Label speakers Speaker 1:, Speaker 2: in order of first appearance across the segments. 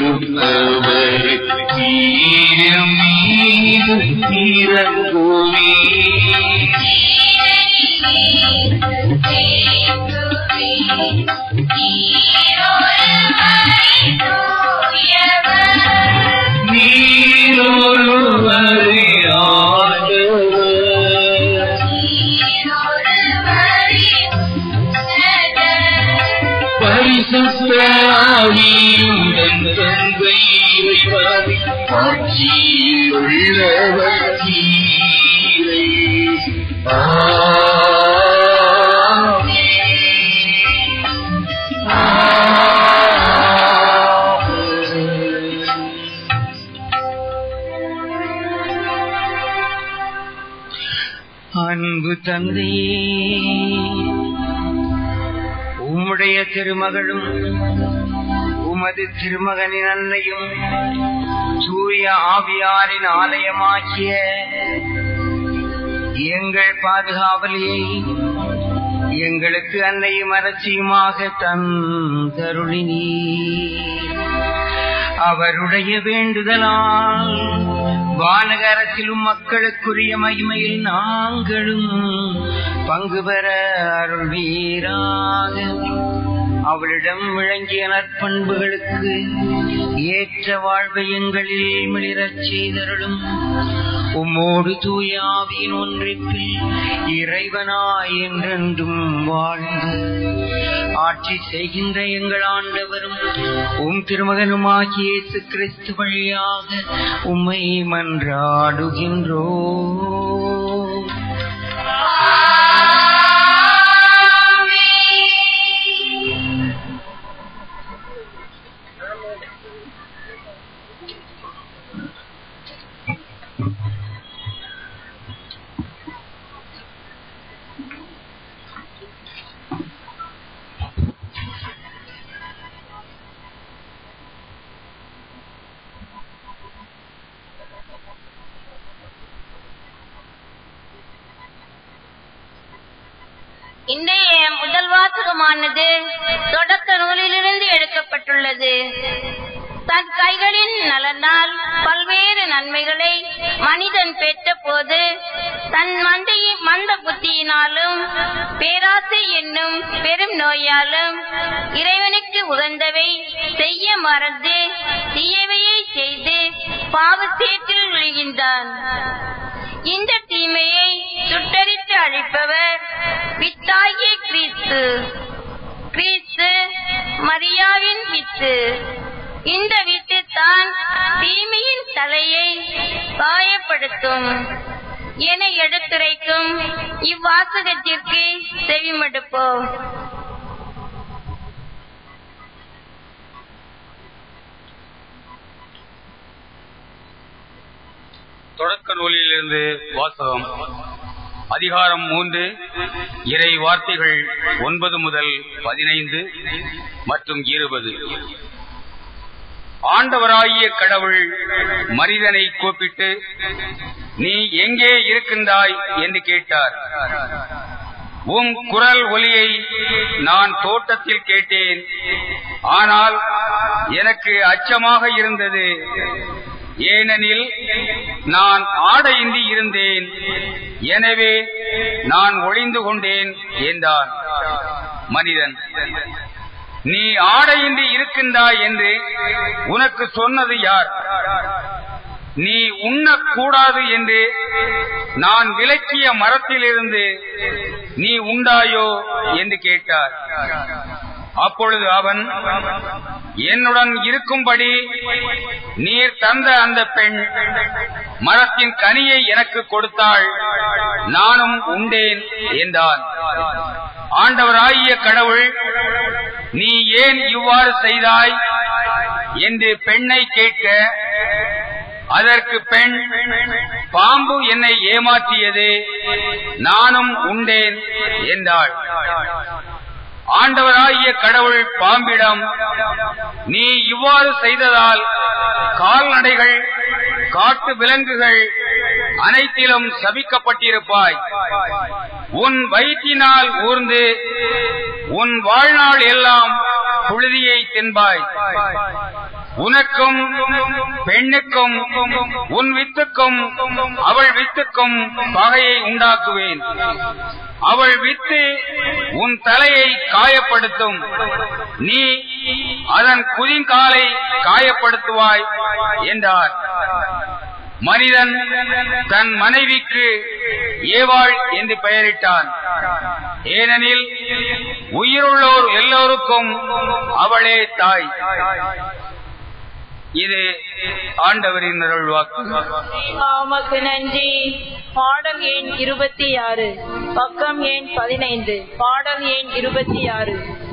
Speaker 1: இருப்பவர் தீரம் மீது இறங்குவே நீரொருவரே ஆண்டவர் பரிசுத்த ஆவியுடன் தந்தை இறைவனை ஆட்சியுள்ளவர் தீரை
Speaker 2: அன்பு தந்தையே உம்முடைய திருமகளும் உமது திருமகனின் அன்னையும் தூய ஆவியாரின் ஆலயமாக்கிய எங்கள் பாதுகாவலியை எங்களுக்கு அன்னையும் அரசியுமாக தந்தருளினீ அவருடைய வேண்டுதலால் வானக அரசிலும் மக்களுக்குரிய மகிமையில் நாங்களும் பங்கு பெற அருள்வீராக அவளிடம் விளங்கிய நற்பண்புகளுக்கு ஏற்ற வாழ்வை எங்களில் மிளிரச் செய்தருளும் உம்மோடு தூய ஆவியின் ஒன்றிப்பில் இறைவனாய் என்றென்றும் வாழ்ந்து ஆட்சி செய்கின்ற எங்கள் ஆண்டவரும் உம் திருமகனுமாகிய இயேசு கிறிஸ்து வழியாக உம்மை மன்றாடுகின்றோ
Speaker 3: இன்றைய முதல் வாசகமானது தொடக்க நூலிலிருந்து எடுக்கப்பட்டுள்ளது தன் கைகளின் நலனால் பல்வேறு நன்மைகளை மனிதன் பெற்ற போது தன் மந்தைய மந்த புத்தியினாலும் பேராசை என்னும் பெரும் நோயாலும் இறைவனுக்கு உகந்தவை செய்ய மறந்து தீயவையை செய்து பாவத்தேற்றில் விழுகின்றான் இந்த தீமையை சுட்டரித்து அழிப்பவர் வித்தாகிய கிறிஸ்து கிறிஸ்து மரியாவின் வித்து இந்த வித்து தான் தீமையின் தலையை காயப்படுத்தும் என எடுத்துரைக்கும் இவ்வாசகத்திற்கு செவிமடுப்போம்
Speaker 4: தொடக்க நூலிலிருந்து வாசகம் அதிகாரம் மூன்று இறை வார்த்தைகள் ஒன்பது முதல் பதினைந்து மற்றும் இருபது ஆண்டவராகிய கடவுள் மனிதனை கூப்பிட்டு நீ எங்கே இருக்கின்றாய் என்று கேட்டார் உம் குரல் ஒலியை நான் தோட்டத்தில் கேட்டேன் ஆனால் எனக்கு அச்சமாக இருந்தது ஏனெனில் நான் ஆடையின்றி இருந்தேன் எனவே நான் ஒளிந்து கொண்டேன் என்றான் மனிதன் நீ ஆடையின்றி இருக்கின்றாய் என்று உனக்கு சொன்னது யார் நீ உண்ணக்கூடாது என்று நான் விலக்கிய மரத்திலிருந்து நீ உண்டாயோ என்று கேட்டார் அப்பொழுது அவன் என்னுடன் இருக்கும்படி நீர் தந்த அந்த பெண் மரத்தின் கனியை எனக்கு கொடுத்தாள் நானும் உண்டேன் என்றான் ஆண்டவராகிய கடவுள் நீ ஏன் இவ்வாறு செய்தாய் என்று பெண்ணை கேட்க அதற்கு பெண் பாம்பு என்னை ஏமாற்றியது நானும் உண்டேன் என்றாள் ஆண்டவராகிய கடவுள் பாம்பிடம் நீ இவ்வாறு செய்ததால் கால்நடைகள் காட்டு விலங்குகள் அனைத்திலும் சபிக்கப்பட்டிருப்பாய் உன் வயிற்றினால் ஊர்ந்து உன் வாழ்நாள் எல்லாம் புழுதியை தின்பாய் உனக்கும் பெண்ணுக்கும் உன் வித்துக்கும் அவள் வித்துக்கும் பகையை உண்டாக்குவேன் அவள் வித்து உன் தலையை காயப்படுத்தும் நீ அதன் குதிங்காலை காயப்படுத்துவாய் என்றார் மனிதன் தன் மனைவிக்கு ஏவாள் என்று பெயரிட்டான் ஏனெனில் உயிருள்ளோர் எல்லோருக்கும் அவளே தாய் இது ஆண்டவரின் அருள்வாக்கு
Speaker 5: ஆமக்கு நன்றி பாடல் எண் இருபத்தி ஆறு பக்கம் எண் பதினைந்து பாடல் எண் இருபத்தி ஆறு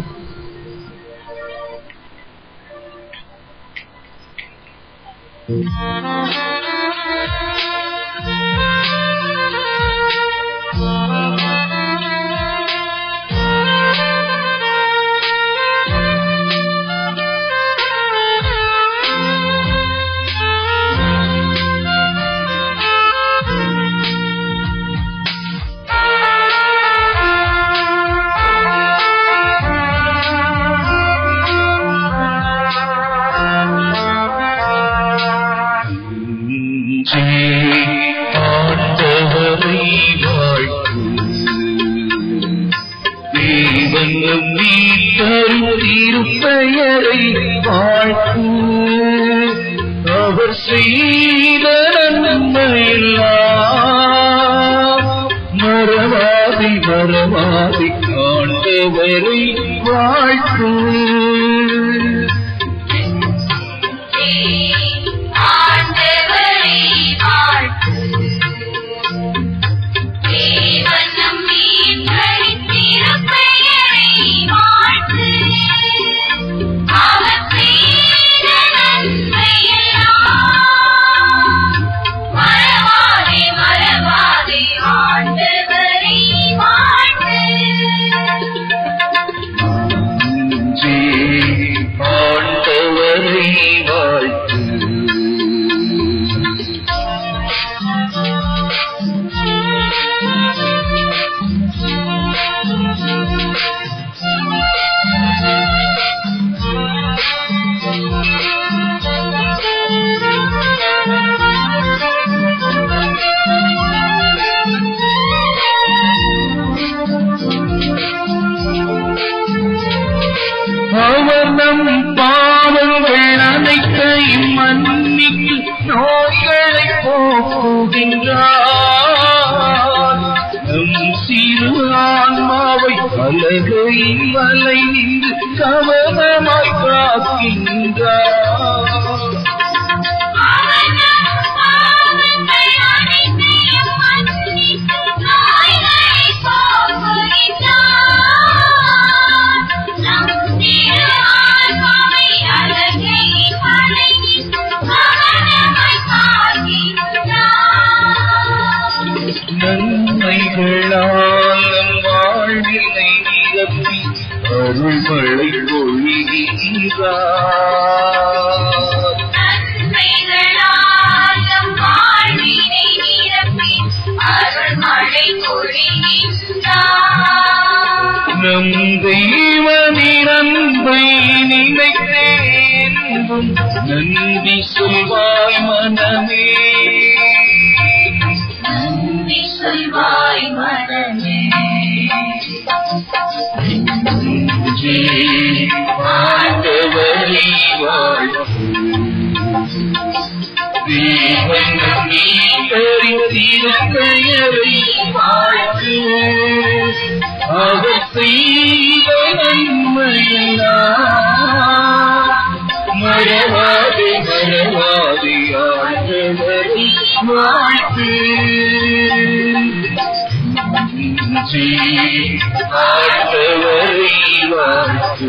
Speaker 1: ஆண்டவரை வாழ்த்து தேவனும் நீ தரும் திருப்பெயரை வாழ்த்து அவர் செய்த நன்மையெல்லாம் மறவாதி மறவாதி ஆண்டவரை வாழ்த்து
Speaker 3: ஆண்டவரை வாழ்த்து தேவன் நம் மீட்பரின் திருப்பெயரை வாழ்த்து அவர் செய்த நன்மையெல்லாம் மறவாதே மறவாதே ஆண்டவரை வாழ்த்து
Speaker 1: ஜே ஆண்டவரை வாழ்த்து அவர் நம் பாவங்கள் அனைத்தையும் மன்னித்து நோய்களை போக்குகின்றார் நம் சிறு ஆன்மாவை அலகையின் வலை நின்று கவனமாய் காக்கின்றார் நன்மைகளால் நம் வாழ்வினை நிரப்பி அருள்மழை பொழிகின்றார் நம் தெய்வனின் அன்பை நினைத்தேன் நன்றி சொல்வாய் மனமே
Speaker 3: சொல்வாய் மனமே
Speaker 1: நன்றி ஆண்டவரை வாழ்த்து தேவன் நீரின் திருப்பெயரை வாழ்த்து அவர் செய்த நன்மையெல்லாம் மறவாதே மறவாதே ஆண்டவரை வாழ்த்து நன்றி ஆண்டவரை வாழ்த்து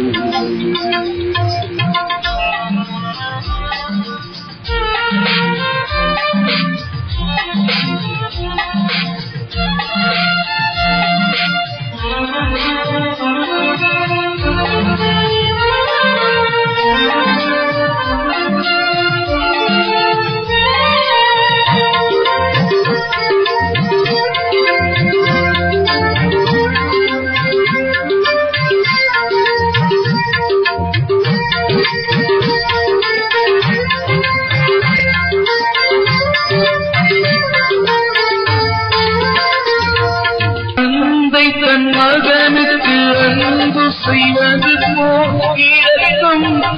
Speaker 3: Thank you.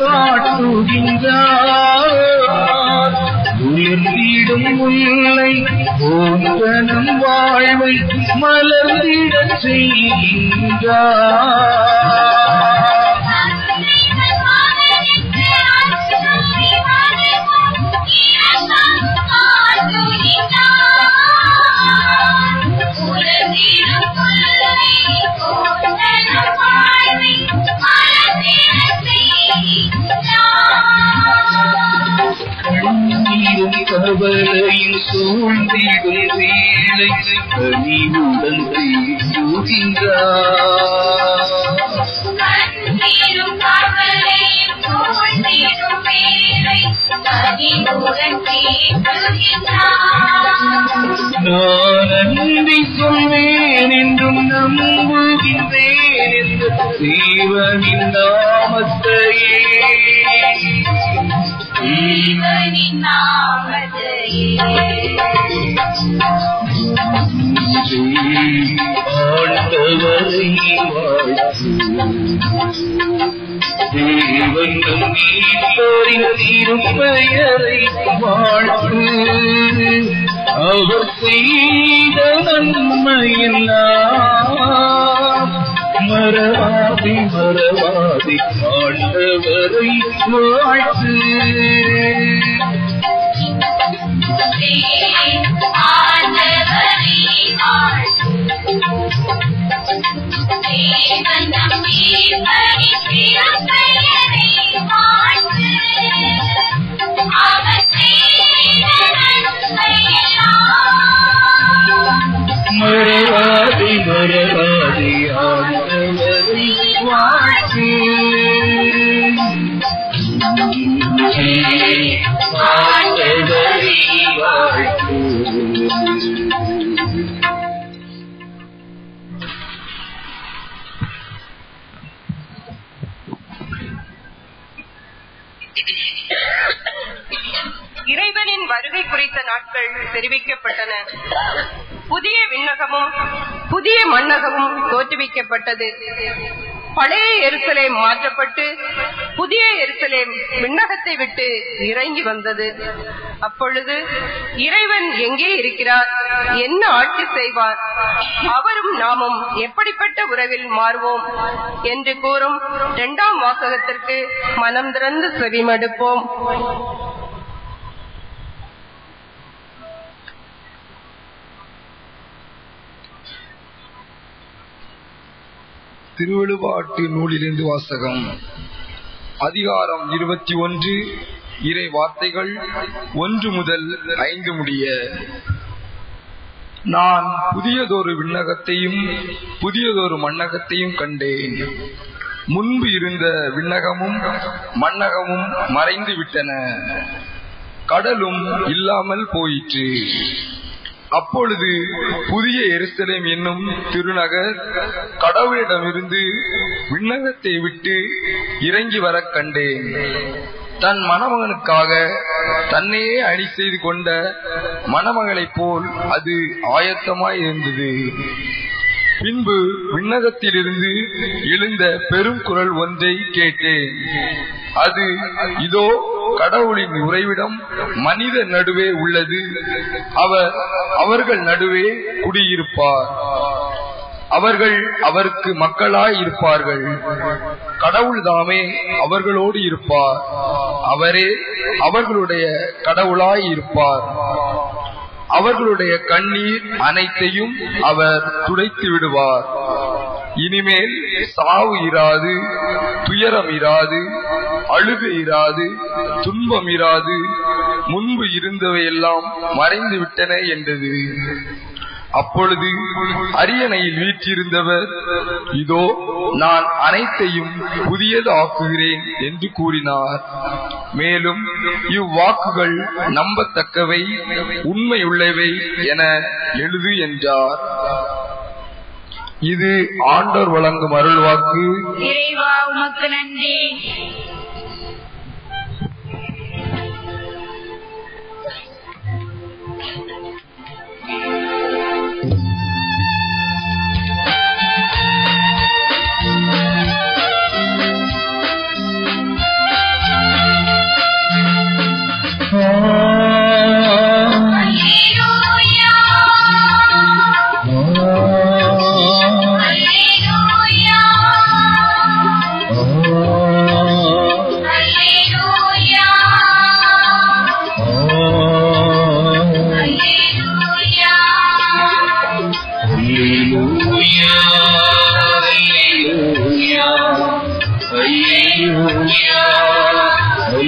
Speaker 1: வாட்டுகின்றார் உயர்ந்திடும் முல்லை போன்றனம் வாழ்வை மலர்ந்திடச் செய்கின்றார் கண்ணீரும் கவலையும் சூழ்ந்திடும் வேலை கனிவுடன் தீர்த்துகின்றார் நான் அன்பை சொல்வேன் என்றும் நம்புகின்றேன் என்று தேவனின் நாமத்தையே ஆண்டவரை வாழ்த்து தேவன் நம் மீட்பரின் திருப்பெயரை வாழ்த்து அவர் செய்த நன்மையெல்லாம் மறவாதி மறவாதி ஆண்டவரை வாழ்த்து மறவாதி மறவாதி ஆண்டவரை வாழ்த்து ஆண்டவரை வாழ்த்து
Speaker 6: இறைவனின் வருகை குறித்த நாட்கள் தெரிவிக்கப்பட்டன புதிய விண்ணகமும் புதிய மண்ணகமும் தோற்றுவிக்கப்பட்டது பழைய எருசலேம் மாற்றப்பட்டு புதிய எருசலேம் விண்ணகத்தை விட்டு இறங்கி வந்தது அப்பொழுது இறைவன் எங்கே இருக்கிறார் என்ன ஆட்சி செய்வார் அவரும் நாமும் எப்படிப்பட்ட உறவில் மாறுவோம் என்று கூறும் இரண்டாம் வாசகத்திற்கு மனம் திறந்து செவிமடுப்போம்
Speaker 7: திருவெழுபாட்டு நூலிலிருந்து வாசகம் அதிகாரம் இருபத்தி ஒன்று இறை வார்த்தைகள் ஒன்று முதல் ஐந்து முடிய நான் புதியதொரு விண்ணகத்தையும் புதியதொரு மண்ணகத்தையும் கண்டேன் முன்பு இருந்த விண்ணகமும் மண்ணகமும் மறைந்து விட்டன கடலும் இல்லாமல் போயிற்று அப்பொழுது புதிய எருசலேம் என்னும் திருநகர் கடவுளிடமிருந்து விண்ணகத்தை விட்டு இறங்கி வரக் கண்டேன் தன் மணமகனுக்காக தன்னையே அணி செய்து கொண்ட மணமகளைப் போல் அது ஆயத்தமாய் இருந்தது பின்பு விண்ணகத்திலிருந்து எழுந்த பெரும் குரல் ஒன்றை கேட்டேன் அது இதோ கடவுளின் உறைவிடம் மனித நடுவே உள்ளது அவர் அவர்கள் நடுவே குடியிருப்பார் அவர்கள் அவருக்கு மக்களாய் இருப்பார்கள் கடவுள் தாமே அவர்களோடு இருப்பார் அவரே அவர்களுடைய கடவுளாய் இருப்பார் அவர்களுடைய கண்ணீர் அனைத்தையும் அவர் துடைத்து விடுவார் இனிமேல் சாவு இராது துயரம் இராது அழுகு இராது துன்பம் இராது முன்பு இருந்தவையெல்லாம் மறைந்து விட்டன என்றது அப்பொழுது அரியணையில் வீற்றிருந்தவர் இதோ நான் அனைத்தையும் புதியது ஆக்குகிறேன் என்று கூறினார் மேலும் இவ்வாக்குகள் நம்பத்தக்கவை உண்மையுள்ளவை என எழுது என்றார் இது ஆண்டோர் வழங்கும் அருள்வாக்கு
Speaker 3: இறைவா உமக்கு நன்றி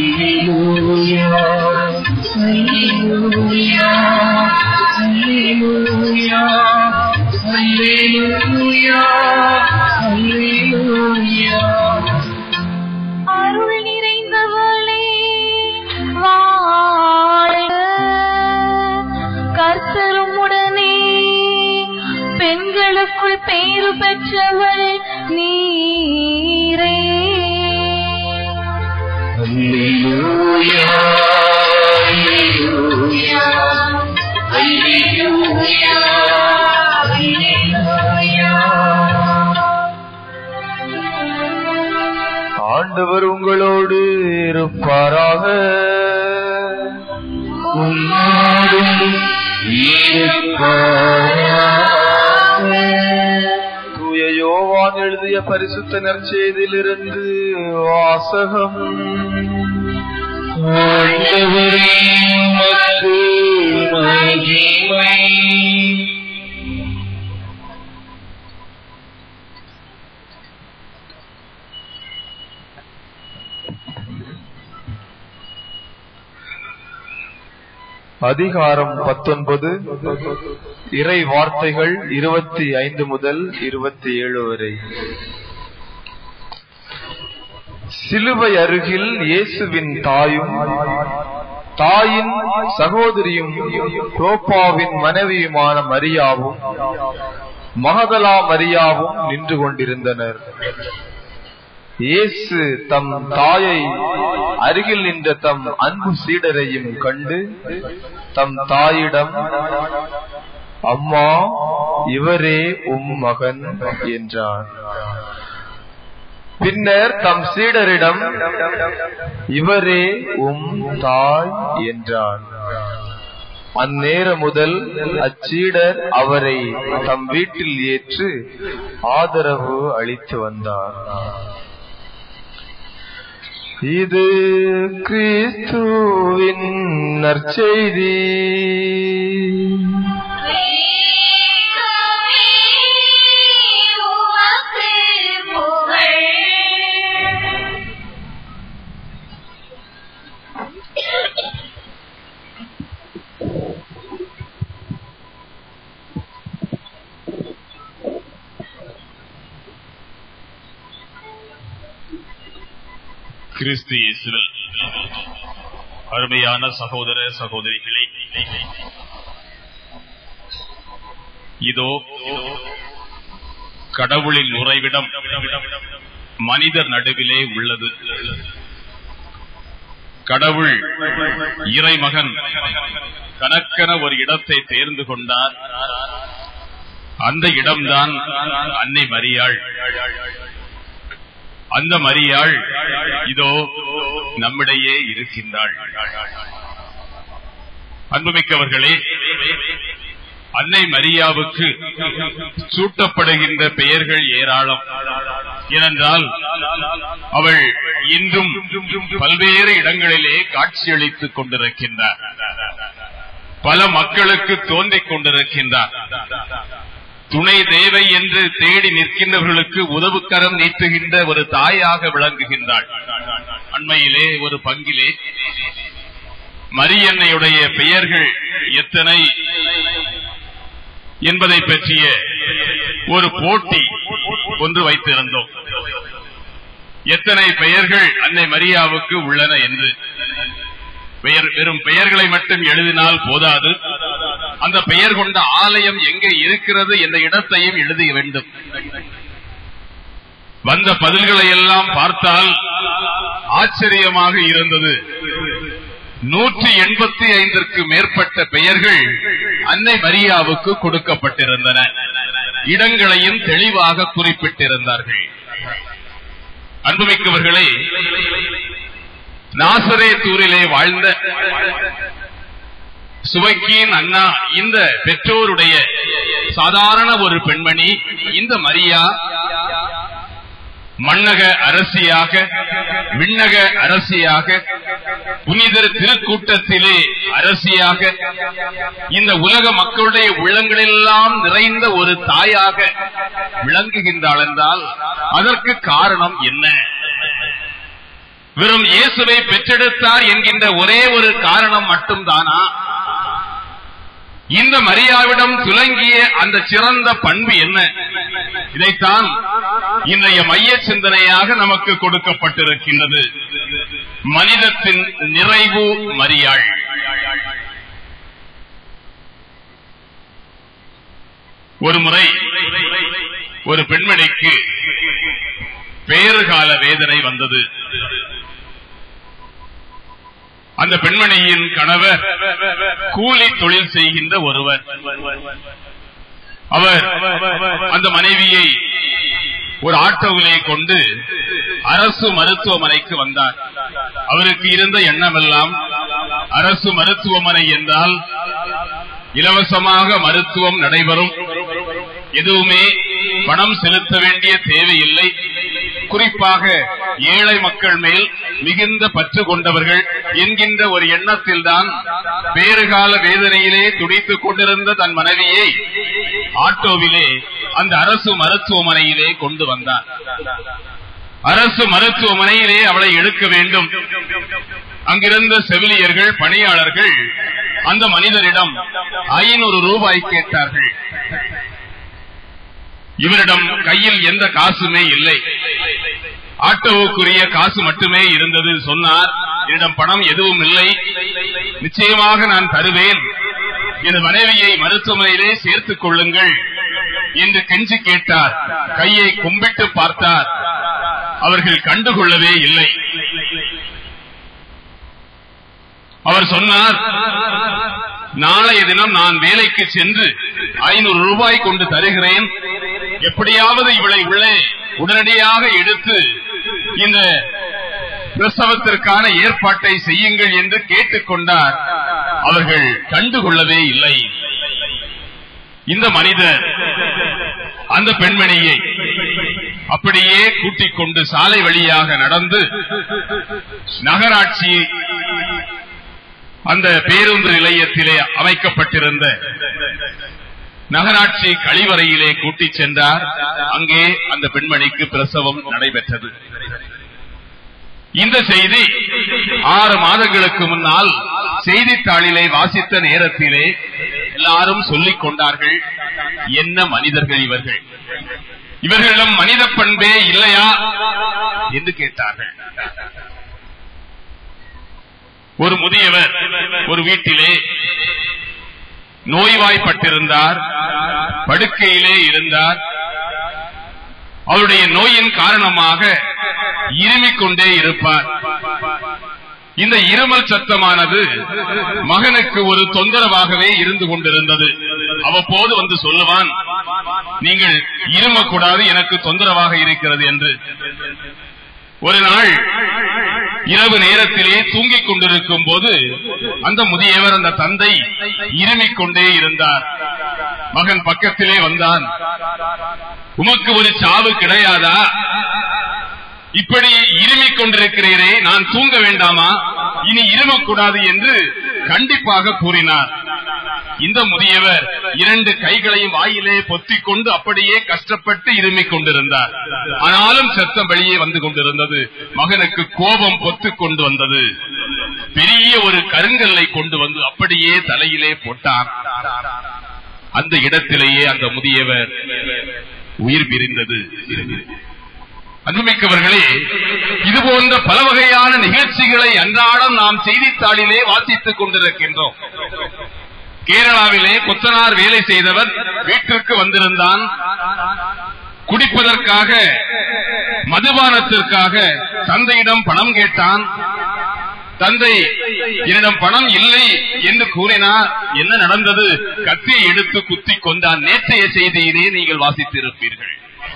Speaker 8: அருள் நிறைந்தவளே வாழ்க கர்த்தரும் உடனே பெண்களுக்குள் பேறு பெற்றவள் நீரே
Speaker 1: ஆண்டவர் உங்களோடு இருப்பாராக தூய யோவான் எழுதிய பரிசுத்த நற்செய்தியிலிருந்து வாசகம் அதிகாரம் பத்தொன்பது இறை வார்த்தைகள் இருபத்தி ஐந்து முதல் இருபத்தி ஏழு வரை சிலுவை அருகில் இயேசுவின் தாயும் தாயின் சகோதரியும் குரோப்பாவின் மனைவியுமான மரியாவும் மகதலா மரியாவும் நின்று கொண்டிருந்தனர் இயேசு தம் தாயை அருகில் நின்ற தம் அன்பு சீடரையும் கண்டு தம் தாயிடம் அம்மா இவரே உம் மகன் என்றார் பின்னர் தம் சீடரிடம் இவரே உம் தாய் என்றார் அந்நேர முதல் அச்சீடர் அவரை தம் வீட்டில் ஏற்று ஆதரவு அளித்து வந்தார் இது கிறிஸ்துவின் நற்செய்தி
Speaker 9: கிறிஸ்து இயேசுவில் அருமையான சகோதர சகோதரிகளே இதோ கடவுளின் உறைவிடம் மனிதர் நடுவிலே உள்ளது கடவுள் இறைமகன் தனக்கென ஒரு இடத்தை தேர்ந்து கொண்டார் அந்த இடம்தான் அன்னை மரியாள் அந்த மரியாள் இதோ நம்மிடையே இருக்கின்றாள் அன்புமிக்கவர்களே அன்னை மரியாவுக்கு சூட்டப்படுகின்ற பெயர்கள் ஏராளம் ஏனென்றால் அவள் இன்றும் பல்வேறு இடங்களிலே காட்சியளித்துக் கொண்டிருக்கின்றார் பல மக்களுக்கு தோன்றிக் கொண்டிருக்கின்றார் துணை தேவை என்று தேடி நிற்கின்றவர்களுக்கு உதவுக்கரம் நீட்டுகின்ற ஒரு தாயாக விளங்குகின்றாள் அண்மையிலே ஒரு பங்கிலே மரியன்னையுடைய பெயர்கள் எத்தனை என்பதை பற்றிய ஒரு போட்டி ஒன்று வைத்திருந்தோம் எத்தனை பெயர்கள் அன்னை மரியாவுக்கு உள்ளன என்று பெயர் வெறும் பெயர்களை மட்டும் எழுதினால் போதாது அந்த பெயர் கொண்ட ஆலயம் எங்கே இருக்கிறது என்ற இடத்தையும் எழுத வேண்டும் வந்த பதில்களை எல்லாம் பார்த்தால் ஆச்சரியமாக இருந்தது நூற்றி எண்பத்தி ஐந்திற்கு மேற்பட்ட பெயர்கள் அன்னை மரியாவுக்கு கொடுக்கப்பட்டிருந்தன இடங்களையும் தெளிவாக குறிப்பிட்டிருந்தார்கள் அன்புமிக்கவர்களே நாசரேத்தூரிலே வாழ்ந்த சுவைக்கியின் அண்ணா இந்த பெற்றோருடைய சாதாரண ஒரு பெண்மணி இந்த மரியா மன்னக அரசியாக விண்ணக அரசியாக புனிதர் திருக்கூட்டத்திலே அரசியாக இந்த உலக மக்களுடைய உள்ளங்களெல்லாம் நிறைந்த ஒரு தாயாக விளங்குகின்றாள் என்றால் அதற்கு காரணம் என்ன வெறும் இயேசுவை பெற்றெடுத்தார் என்கின்ற ஒரே ஒரு காரணம் மட்டும்தானா இந்த மரியாவிடம் துலங்கிய அந்த சிறந்த பண்பு என்ன இதைத்தான் இன்றைய மைய சிந்தனையாக நமக்கு கொடுக்கப்பட்டிருக்கின்றது மனிதத்தின் நிறைவு மரியாள் ஒரு முறை ஒரு பெண்மணிக்கு பேறுகால வேதனை வந்தது அந்த பெண்மணியின் கணவர் கூலி தொழில் செய்கின்ற ஒருவர் அவர் அந்த மனைவியை ஒரு ஆட்டோவிலே கொண்டு அரசு மருத்துவமனைக்கு வந்தார் அவருக்கு இருந்த எண்ணமெல்லாம் அரசு மருத்துவமனை என்றால் இலவசமாக மருத்துவம் நடைபெறும் எதுவுமே பணம் செலுத்த வேண்டிய தேவையில்லை குறிப்பாக ஏழை மக்கள் மேல் மிகுந்த பற்று கொண்டவர்கள் என்கின்ற ஒரு எண்ணத்தில்தான் பேறுகால வேதனையிலே துடித்துக் கொண்டிருந்த தன் மனைவியை ஆட்டோவிலே அந்த அரசு மருத்துவமனையிலே கொண்டு வந்தார் அரசு மருத்துவமனையிலே அவளை எடுக்க வேண்டும் அங்கிருந்த செவிலியர்கள் பணியாளர்கள் அந்த மனிதரிடம் ஐநூறு ரூபாய் கேட்டார்கள் இவரிடம் கையில் எந்த காசுமே இல்லை ஆட்டோவுக்குரிய காசு மட்டுமே இருந்தது சொன்னார் என்னிடம் பணம் எதுவும் இல்லை நிச்சயமாக நான் தருவேன் என் மனைவியை மருத்துவமனையிலே சேர்த்துக் கொள்ளுங்கள் என்று கெஞ்சி கேட்டார் கையை கும்பிட்டு பார்த்தார் அவர்கள் கண்டுகொள்ளவே இல்லை அவர் சொன்னார் நாளைய தினம் நான் வேலைக்கு சென்று ஐநூறு ரூபாய் கொண்டு தருகிறேன் எப்படியாவது இவளை உள்ளே உடனடியாக எடுத்து இந்த பிரசவத்திற்கான ஏற்பாட்டை செய்யுங்கள் என்று கேட்டுக்கொண்டார் அவர்கள் கண்டுகொள்ளவே இல்லை இந்த மனிதர் அந்த பெண்மணியை அப்படியே கூட்டிக் கொண்டு சாலை வழியாக நடந்து நகராட்சி அந்த பேருந்து நிலையத்திலே அமைக்கப்பட்டிருந்த நகராட்சி கழிவறையிலே கூட்டிச் சென்றார் அங்கே அந்த பெண்மணிக்கு பிரசவம் நடைபெற்றது இந்த செய்தி ஆறு மாதங்களுக்கு முன்னால் செய்தித்தாளிலே வாசித்த நேரத்திலே எல்லாரும் சொல்லிக் கொண்டார்கள் என்ன மனிதர்கள் இவர்கள் இவர்களிடம் மனித பண்பே இல்லையா என்று கேட்டார்கள் ஒரு முதியவர் ஒரு வீட்டிலே நோய்வாய்ப்பட்டிருந்தார் படுக்கையிலே இருந்தார் அவருடைய நோயின் காரணமாக இருமிக் கொண்டே இருப்பார் இந்த இருமல் சத்தமானது மகனுக்கு ஒரு தொந்தரவாகவே இருந்து கொண்டிருந்தது அவ்வப்போது வந்து சொல்லுவான் நீங்கள் இருமக்கூடாது எனக்கு தொந்தரவாக இருக்கிறது என்று ஒரு நாள் இரவு நேரத்திலே தூங்கிக் கொண்டிருக்கும் போது அந்த முதியவர் அந்த தந்தை இருமிக் கொண்டே இருந்தார் மகன் பக்கத்திலே வந்தான் உமக்கு ஒரு சாவு கிடையாதா இப்படி இருமிக் கொண்டிருக்கிறீரே நான் தூங்க வேண்டாமா இனி இருமக்கூடாது என்று கண்டிப்பாக கூறினார் இந்த முதியவர் இரண்டு கைகளையும் வாயிலே பொத்திக் கொண்டு அப்படியே கஷ்டப்பட்டு இருமிக் கொண்டிருந்தார் ஆனாலும் சத்தம் வெளியே வந்து கொண்டிருந்தது மகனுக்கு கோபம் பொத்துக் கொண்டு வந்தது பெரிய ஒரு கருங்கல்லை கொண்டு வந்து அப்படியே தலையிலே போட்டார் அந்த இடத்திலேயே அந்த முதியவர் உயிர் பிரிந்தது அன்புமிக்கவர்களே இது போன்ற பல வகையான நிகழ்ச்சிகளை அன்றாடம் நாம் செய்தித்தாளிலே வாசித்துக் கொண்டிருக்கின்றோம் கேரளாவிலே கொத்தனார் வேலை செய்தவர் வீட்டிற்கு வந்திருந்தான் குடிப்பதற்காக மதுபானத்திற்காக தந்தையிடம் பணம் கேட்டான் தந்தை என்னிடம் பணம் இல்லை என்று கூறினார் என்ன நடந்தது கத்தியை எடுத்து குத்தி கொண்டான் நேற்றைய செய்தியிலே நீங்கள் வாசித்திருப்பீர்கள்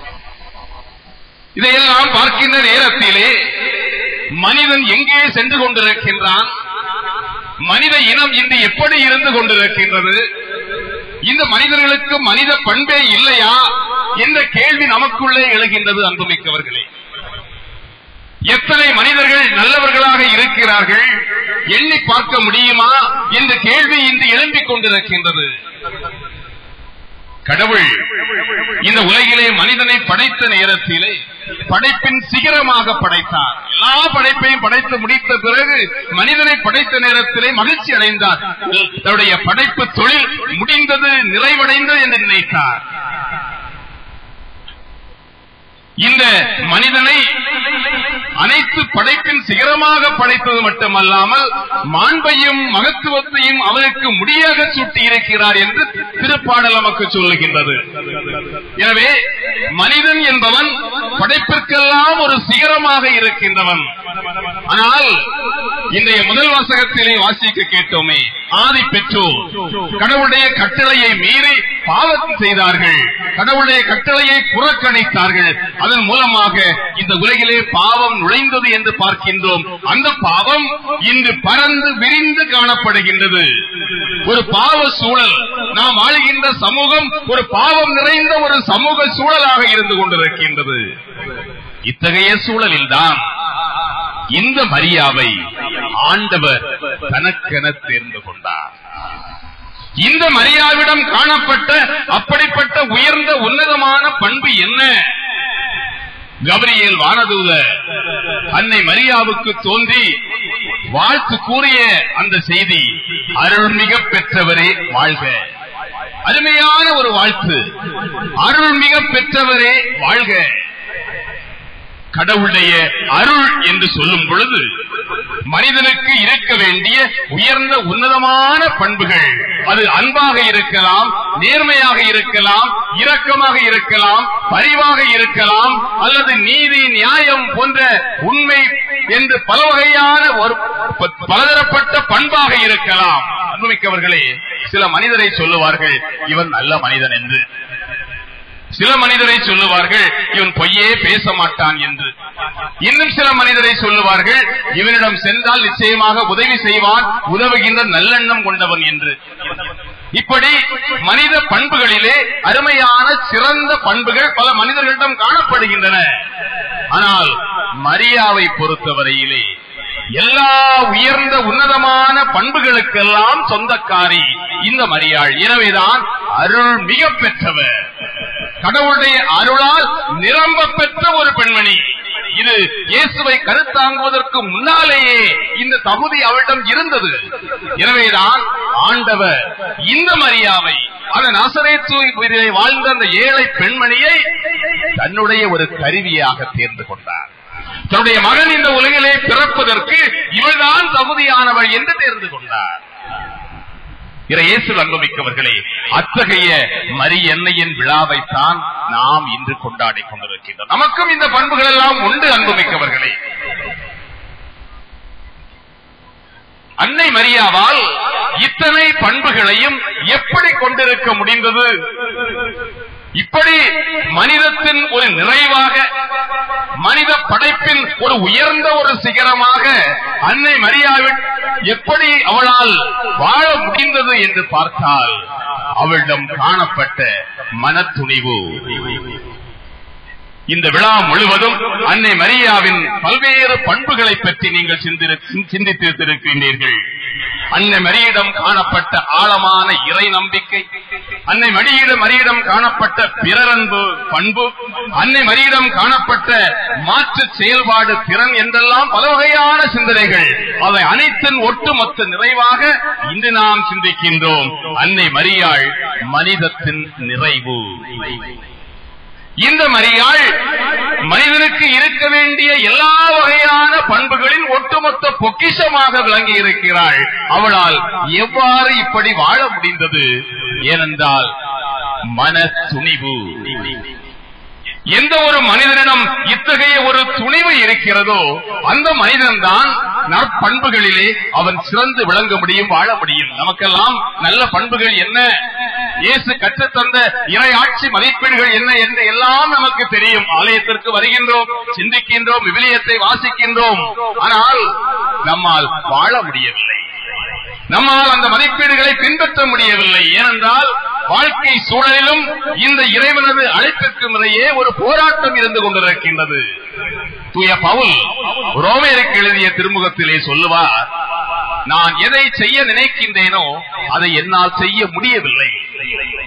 Speaker 9: இதையெல்லாம் பார்க்கின்ற நேரத்திலே மனிதன் எங்கே சென்று கொண்டிருக்கின்றான் மனித இனம் இன்று எப்படி இருந்து கொண்டிருக்கின்றது இந்த மனிதர்களுக்கு மனித பண்பே இல்லையா என்ற கேள்வி நமக்குள்ளே எழுகின்றது அன்புமிக்கவர்களே எத்தனை மனிதர்கள் நல்லவர்களாக இருக்கிறார்கள் எண்ணி பார்க்க முடியுமா என்ற கேள்வி இன்று எழும்பிக் கொண்டிருக்கின்றது கடவுள் இந்த உலகிலே மனிதனை படைத்த நேரத்திலே படைப்பின் சிகரமாக படைத்தார் எல்லா படைப்பையும் படைத்து முடித்த பிறகு மனிதனை படைத்த நேரத்திலே மகிழ்ச்சி அடைந்தார் தன்னுடைய படைப்பு தொழில் முடிந்தது நிறைவடைந்தது என்று நினைத்தார் இந்த மனிதனை அனைத்து படைப்பின் சிகரமாக படைத்தது மட்டுமல்லாமல் மாண்பையும் மகத்துவத்தையும் அவருக்கு முடியாக சூட்டி இருக்கிறார் என்று திருப்பாடல் நமக்கு சொல்லுகின்றது எனவே மனிதன் என்பவன் படைப்பிற்கெல்லாம் ஒரு சிகரமாக இருக்கின்றவன் ஆனால் இன்றைய முதல் வாசகத்திலே வாசிக்க கேட்டோமே ஆதி பெற்றோர் கடவுளுடைய கட்டளையை மீறி பாவம் செய்தார்கள் கடவுளுடைய கட்டளையை புறக்கணித்தார்கள் அதன் மூலமாக இந்த உலகிலே பாவம் நுழைந்தது என்று பார்க்கின்றோம் அந்த பாவம் இன்று பறந்து விரிந்து காணப்படுகின்றது ஒரு பாவ சூழல் நாம் ஆளுகின்ற சமூகம் ஒரு பாவம் நிறைந்த ஒரு சமூக சூழலாக இருந்து கொண்டிருக்கின்றது இத்தகைய சூழலில்தான் இந்த மரியாவை ஆண்டவர் தனக்கென தேர்ந்து கொண்டார் இந்த மரியாவிடம் காணப்பட்ட அப்படிப்பட்ட உயர்ந்த உன்னதமான பண்பு என்ன கபரியேல் வானதூத அன்னை மரியாவுக்கு தோன்றி வாழ்த்து கூறிய அந்த செய்தி அருள்மிக பெற்றவரே வாழ்க அருமையான ஒரு வாழ்த்து அருள்மிக பெற்றவரே வாழ்க கடவுளுடைய அருள் என்று சொல்லும் பொழுது மனிதனுக்கு இருக்க வேண்டிய உயர்ந்த உன்னதமான பண்புகள் அது அன்பாக இருக்கலாம் நேர்மையாக இருக்கலாம் இரக்கமாக இருக்கலாம் பரிவாக இருக்கலாம் அல்லது நீதி நியாயம் போன்ற உண்மை என்று பல வகையான ஒரு பலதரப்பட்ட பண்பாக இருக்கலாம் அன்புமிக்கவர்களே சில மனிதரை சொல்லுவார்கள் இவன் நல்ல மனிதன் என்று சில மனிதரை சொல்லுவார்கள் இவன் பொய்யே பேச மாட்டான் என்று இன்னும் சில மனிதரை சொல்லுவார்கள் இவனிடம் சென்றால் நிச்சயமாக உதவி செய்வான் உதவுகின்ற நல்லெண்ணம் கொண்டவன் என்று இப்படி மனித பண்புகளிலே அருமையான சிறந்த பண்புகள் பல மனிதர்களிடம் காணப்படுகின்றன ஆனால் மரியாவை பொறுத்தவரையிலே எல்லா உயர்ந்த உன்னதமான பண்புகளுக்கெல்லாம் சொந்தக்காரி இந்த மரியாள் எனவேதான் அருள் மிக பெற்றவர் கடவுளுடைய அருளால் நிரம்ப பெற்ற ஒரு பெண்மணி இது இயேசுவை கருத்தாங்குவதற்கு முன்னாலேயே இந்த தகுதி அவளிடம் இருந்தது எனவேதான் ஆண்டவர் இந்த மரியாவை அதன் அசரேத்து வாழ்ந்த அந்த ஏழை பெண்மணியை தன்னுடைய ஒரு கருவியாக தேர்ந்து கொண்டார் தன்னுடைய மகன் இந்த உலகிலே பிறப்பதற்கு இவள்தான் தகுதியானவள் என்று தேர்ந்து கொண்டார் இயேசு அன்புமிக்கவர்களே அத்தகைய மரி எண்ணெயின் விழாவைத்தான் நாம் இன்று கொண்டாடி கொண்டிருக்கின்றோம் நமக்கும் இந்த பண்புகள் எல்லாம் உண்டு அன்புமிக்கவர்களே அன்னை மரியாவால் இத்தனை பண்புகளையும் எப்படி கொண்டிருக்க முடிந்தது இப்படி மனிதத்தின் ஒரு நிறைவாக மனித படைப்பின் ஒரு உயர்ந்த ஒரு சிகரமாக அன்னை மரியாவில் எப்படி அவளால் வாழ முடிந்தது என்று பார்த்தால் அவளிடம் காணப்பட்ட மனத்துணிவு இந்த விழா முழுவதும் அன்னை மரியாவின் பல்வேறு பண்புகளை பற்றி நீங்கள் சிந்தித்திருக்கின்றீர்கள் அன்னை மரியிடம் காணப்பட்ட ஆழமான இறை நம்பிக்கை அன்னை மரியிடம் மரியிடம் காணப்பட்ட பிறரன்பு பண்பு அன்னை மரியிடம் காணப்பட்ட மாற்று செயல்பாடு திறன் என்றெல்லாம் பல வகையான சிந்தனைகள் அவை அனைத்தின் ஒட்டுமொத்த நிறைவாக இன்று நாம் சிந்திக்கின்றோம் அன்னை மரியாள் மனிதத்தின் நிறைவு இந்த மரியாள் மனிதனுக்கு இருக்க வேண்டிய எல்லா வகையான பண்புகளின் ஒட்டுமொத்த பொக்கிஷமாக விளங்கி இருக்கிறாள் அவளால் எவ்வாறு இப்படி வாழ முடிந்தது ஏனென்றால் மன துணிவு எந்த ஒரு மனிதனிடம் இத்தகைய ஒரு துணிவு இருக்கிறதோ அந்த மனிதன்தான் நற்பண்புகளிலே அவன் சிறந்து விளங்க முடியும் வாழ முடியும் நமக்கெல்லாம் நல்ல பண்புகள் என்ன இயேசு கற்றுத்தந்த இறை ஆட்சி மதிப்பீடுகள் என்ன என்று எல்லாம் நமக்கு தெரியும் ஆலயத்திற்கு வருகின்றோம் சிந்திக்கின்றோம் விவிலியத்தை வாசிக்கின்றோம் ஆனால் நம்மால் வாழ முடியவில்லை நம்மால் அந்த மதிப்பீடுகளை பின்பற்ற முடியவில்லை ஏனென்றால் வாழ்க்கை சூழலிலும் இந்த இறைவனது அழைப்பிற்கு முறையே ஒரு போராட்டம் இருந்து கொண்டிருக்கின்றது தூய பவுல் ரோமேருக்கு எழுதிய திருமுகத்திலே சொல்லுவார் நான் எதை செய்ய நினைக்கின்றேனோ அதை என்னால் செய்ய முடியவில்லை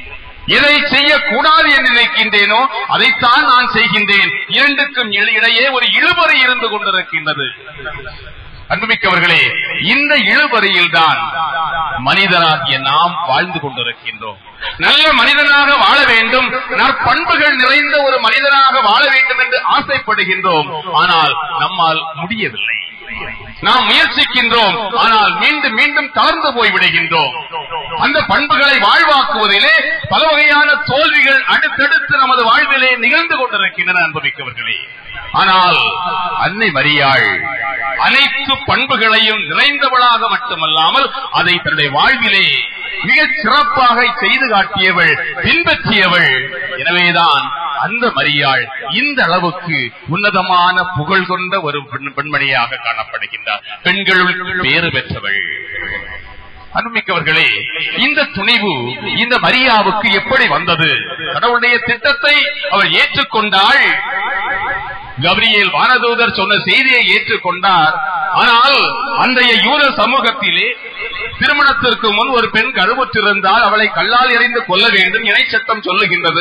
Speaker 9: எதை செய்யக்கூடாது என்று நினைக்கின்றேனோ அதைத்தான் நான் செய்கின்றேன் இரண்டுக்கும் இட- இடையே ஒரு இழுபறி இருந்து கொண்டிருக்கின்றது அன்புமிக்கவர்களே இந்த இழுபறியில் தான் மனிதனாகிய நாம் வாழ்ந்து கொண்டிருக்கின்றோம் நல்ல மனிதனாக வாழ வேண்டும் நற்பண்புகள் நிறைந்த ஒரு மனிதனாக வாழ வேண்டும் என்று ஆசைப்படுகின்றோம் ஆனால் நம்மால் முடியவில்லை நாம் முயற்சிக்கின்றோம் ஆனால் மீண்டும் மீண்டும் தளர்ந்து போய் விடுகின்றோம் அந்த பண்புகளை வாழ்வாக்குவதிலே பல வகையான தோல்விகள் அடுத்தடுத்து நமது வாழ்விலே நிகழ்ந்து கொண்டிருக்கின்றன அனுபவிக்கவர்களே ஆனால் அன்னை மரியாள் அனைத்து பண்புகளையும் நிறைந்தவளாக மட்டுமல்லாமல் அதை தன்னுடைய வாழ்விலே மிகச் சிறப்பாக செய்து காட்டியவள் பின்பற்றியவள் எனவேதான் அந்த மரியாள் இந்த அளவுக்கு உன்னதமான புகழ் கொண்ட ஒரு பெண்- பெண்மணியாக காணப்படுகின்றார் பெண்களுள் பேறு பெற்றவள் அன்புமிக்கவர்களே இந்த துணிவு இந்த மரியாவுக்கு எப்படி வந்தது கடவுளுடைய திட்டத்தை அவள் ஏற்றுக்கொண்டாள் கபிரியேல் வானதூதர் சொன்ன செய்தியை ஏற்றுக்கொண்டார் ஆனால் அன்றைய யூத சமூகத்திலே திருமணத்திற்கு முன் ஒரு பெண் கருவுற்றிருந்தால் அவளை கல்லால் எறிந்து கொல்ல வேண்டும் இணை சட்டம் சொல்லுகின்றது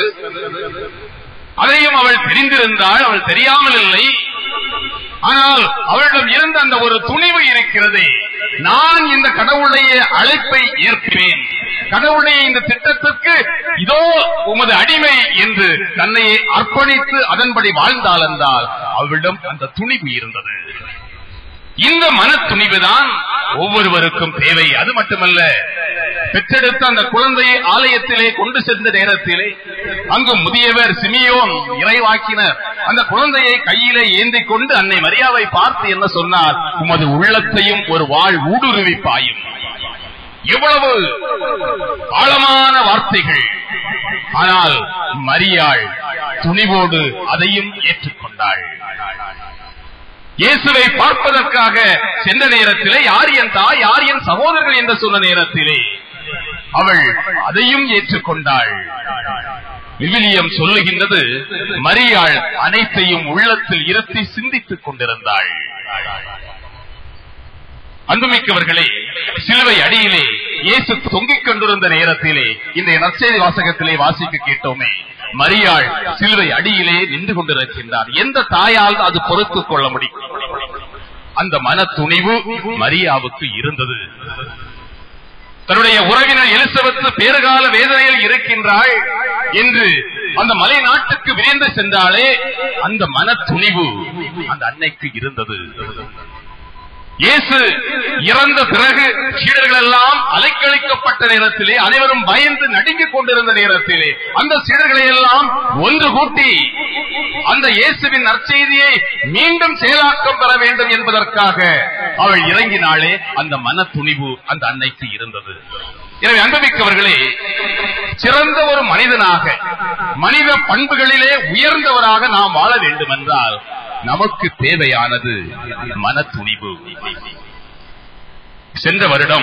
Speaker 9: அதையும் அவள் தெரிந்திருந்தாள் அவள் தெரியாமல் இல்லை ஆனால் அவளிடம் இருந்த அந்த ஒரு துணிவு இருக்கிறதே நான் இந்த கடவுளுடைய அழைப்பை ஏற்பேன் கடவுளுடைய இந்த திட்டத்திற்கு இதோ உமது அடிமை என்று தன்னையே அர்ப்பணித்து அதன்படி வாழ்ந்தாள் என்றால் அவளிடம் அந்த துணிவு இருந்தது இந்த மன துணிவுதான் ஒவ்வொருவருக்கும் தேவை அது மட்டுமல்ல பெற்றெடுத்த அந்த குழந்தையை ஆலயத்திலே கொண்டு சென்ற நேரத்திலே அங்கு முதியவர் சிமியோன் இறைவாக்கினர் அந்த குழந்தையை கையிலே ஏந்தி கொண்டு அன்னை மரியாவை பார்த்து என்ன சொன்னார் உமது உள்ளத்தையும் ஒரு வாழ் ஊடுருவி பாயும் எவ்வளவு ஆழமான வார்த்தைகள் ஆனால் மரியாள் துணிவோடு அதையும் ஏற்றுக்கொண்டாள் இயேசுவை பார்ப்பதற்காக சென்ற நேரத்திலே யார் என் தாய் யார் என் சகோதரர்கள் என்று சொன்ன நேரத்திலே அவள் அதையும் ஏற்றுக்கொண்டாள் விவிலியம் சொல்லுகின்றது மரியாள் அனைத்தையும் உள்ளத்தில் இருத்தி சிந்தித்துக் கொண்டிருந்தாள் அன்புமிக்கவர்களே சிலுவை அடியிலே இயேசு தொங்கிக் கொண்டிருந்த நேரத்திலே இந்த நற்செய்தி வாசகத்திலே வாசிக்க கேட்டோமே மரியாள் சிலுவை அடியிலே நின்று கொண்டிருக்கின்றார் எந்த தாயால் அது பொறுத்துக் கொள்ள முடியும் அந்த மன துணிவு மரியாவுக்கு இருந்தது தன்னுடைய உறவினர் எலிசபெத்து பேறுகால வேதனையில் இருக்கின்றாள் என்று அந்த மலை நாட்டுக்கு விரைந்து சென்றாலே அந்த மன துணிவு அந்த அன்னைக்கு இருந்தது இயேசு இறந்த பிறகு சீடர்கள் எல்லாம் அலைக்கழிக்கப்பட்ட நேரத்திலே அனைவரும் பயந்து நடுங்கிக் கொண்டிருந்த நேரத்திலே அந்த சீடர்களை எல்லாம் ஒன்று கூட்டி அந்த இயேசுவின் நற்செய்தியை மீண்டும் செயலாக்கம் பெற வேண்டும் என்பதற்காக அவள் இறங்கினாலே அந்த மன துணிவு அந்த அன்னைக்கு இருந்தது எனவே அன்பமிக்கவர்களே சிறந்த ஒரு மனிதனாக மனித பண்புகளிலே உயர்ந்தவராக நாம் வாழ வேண்டும் என்றால் நமக்கு தேவையானது மன துணிவு சென்ற வருடம்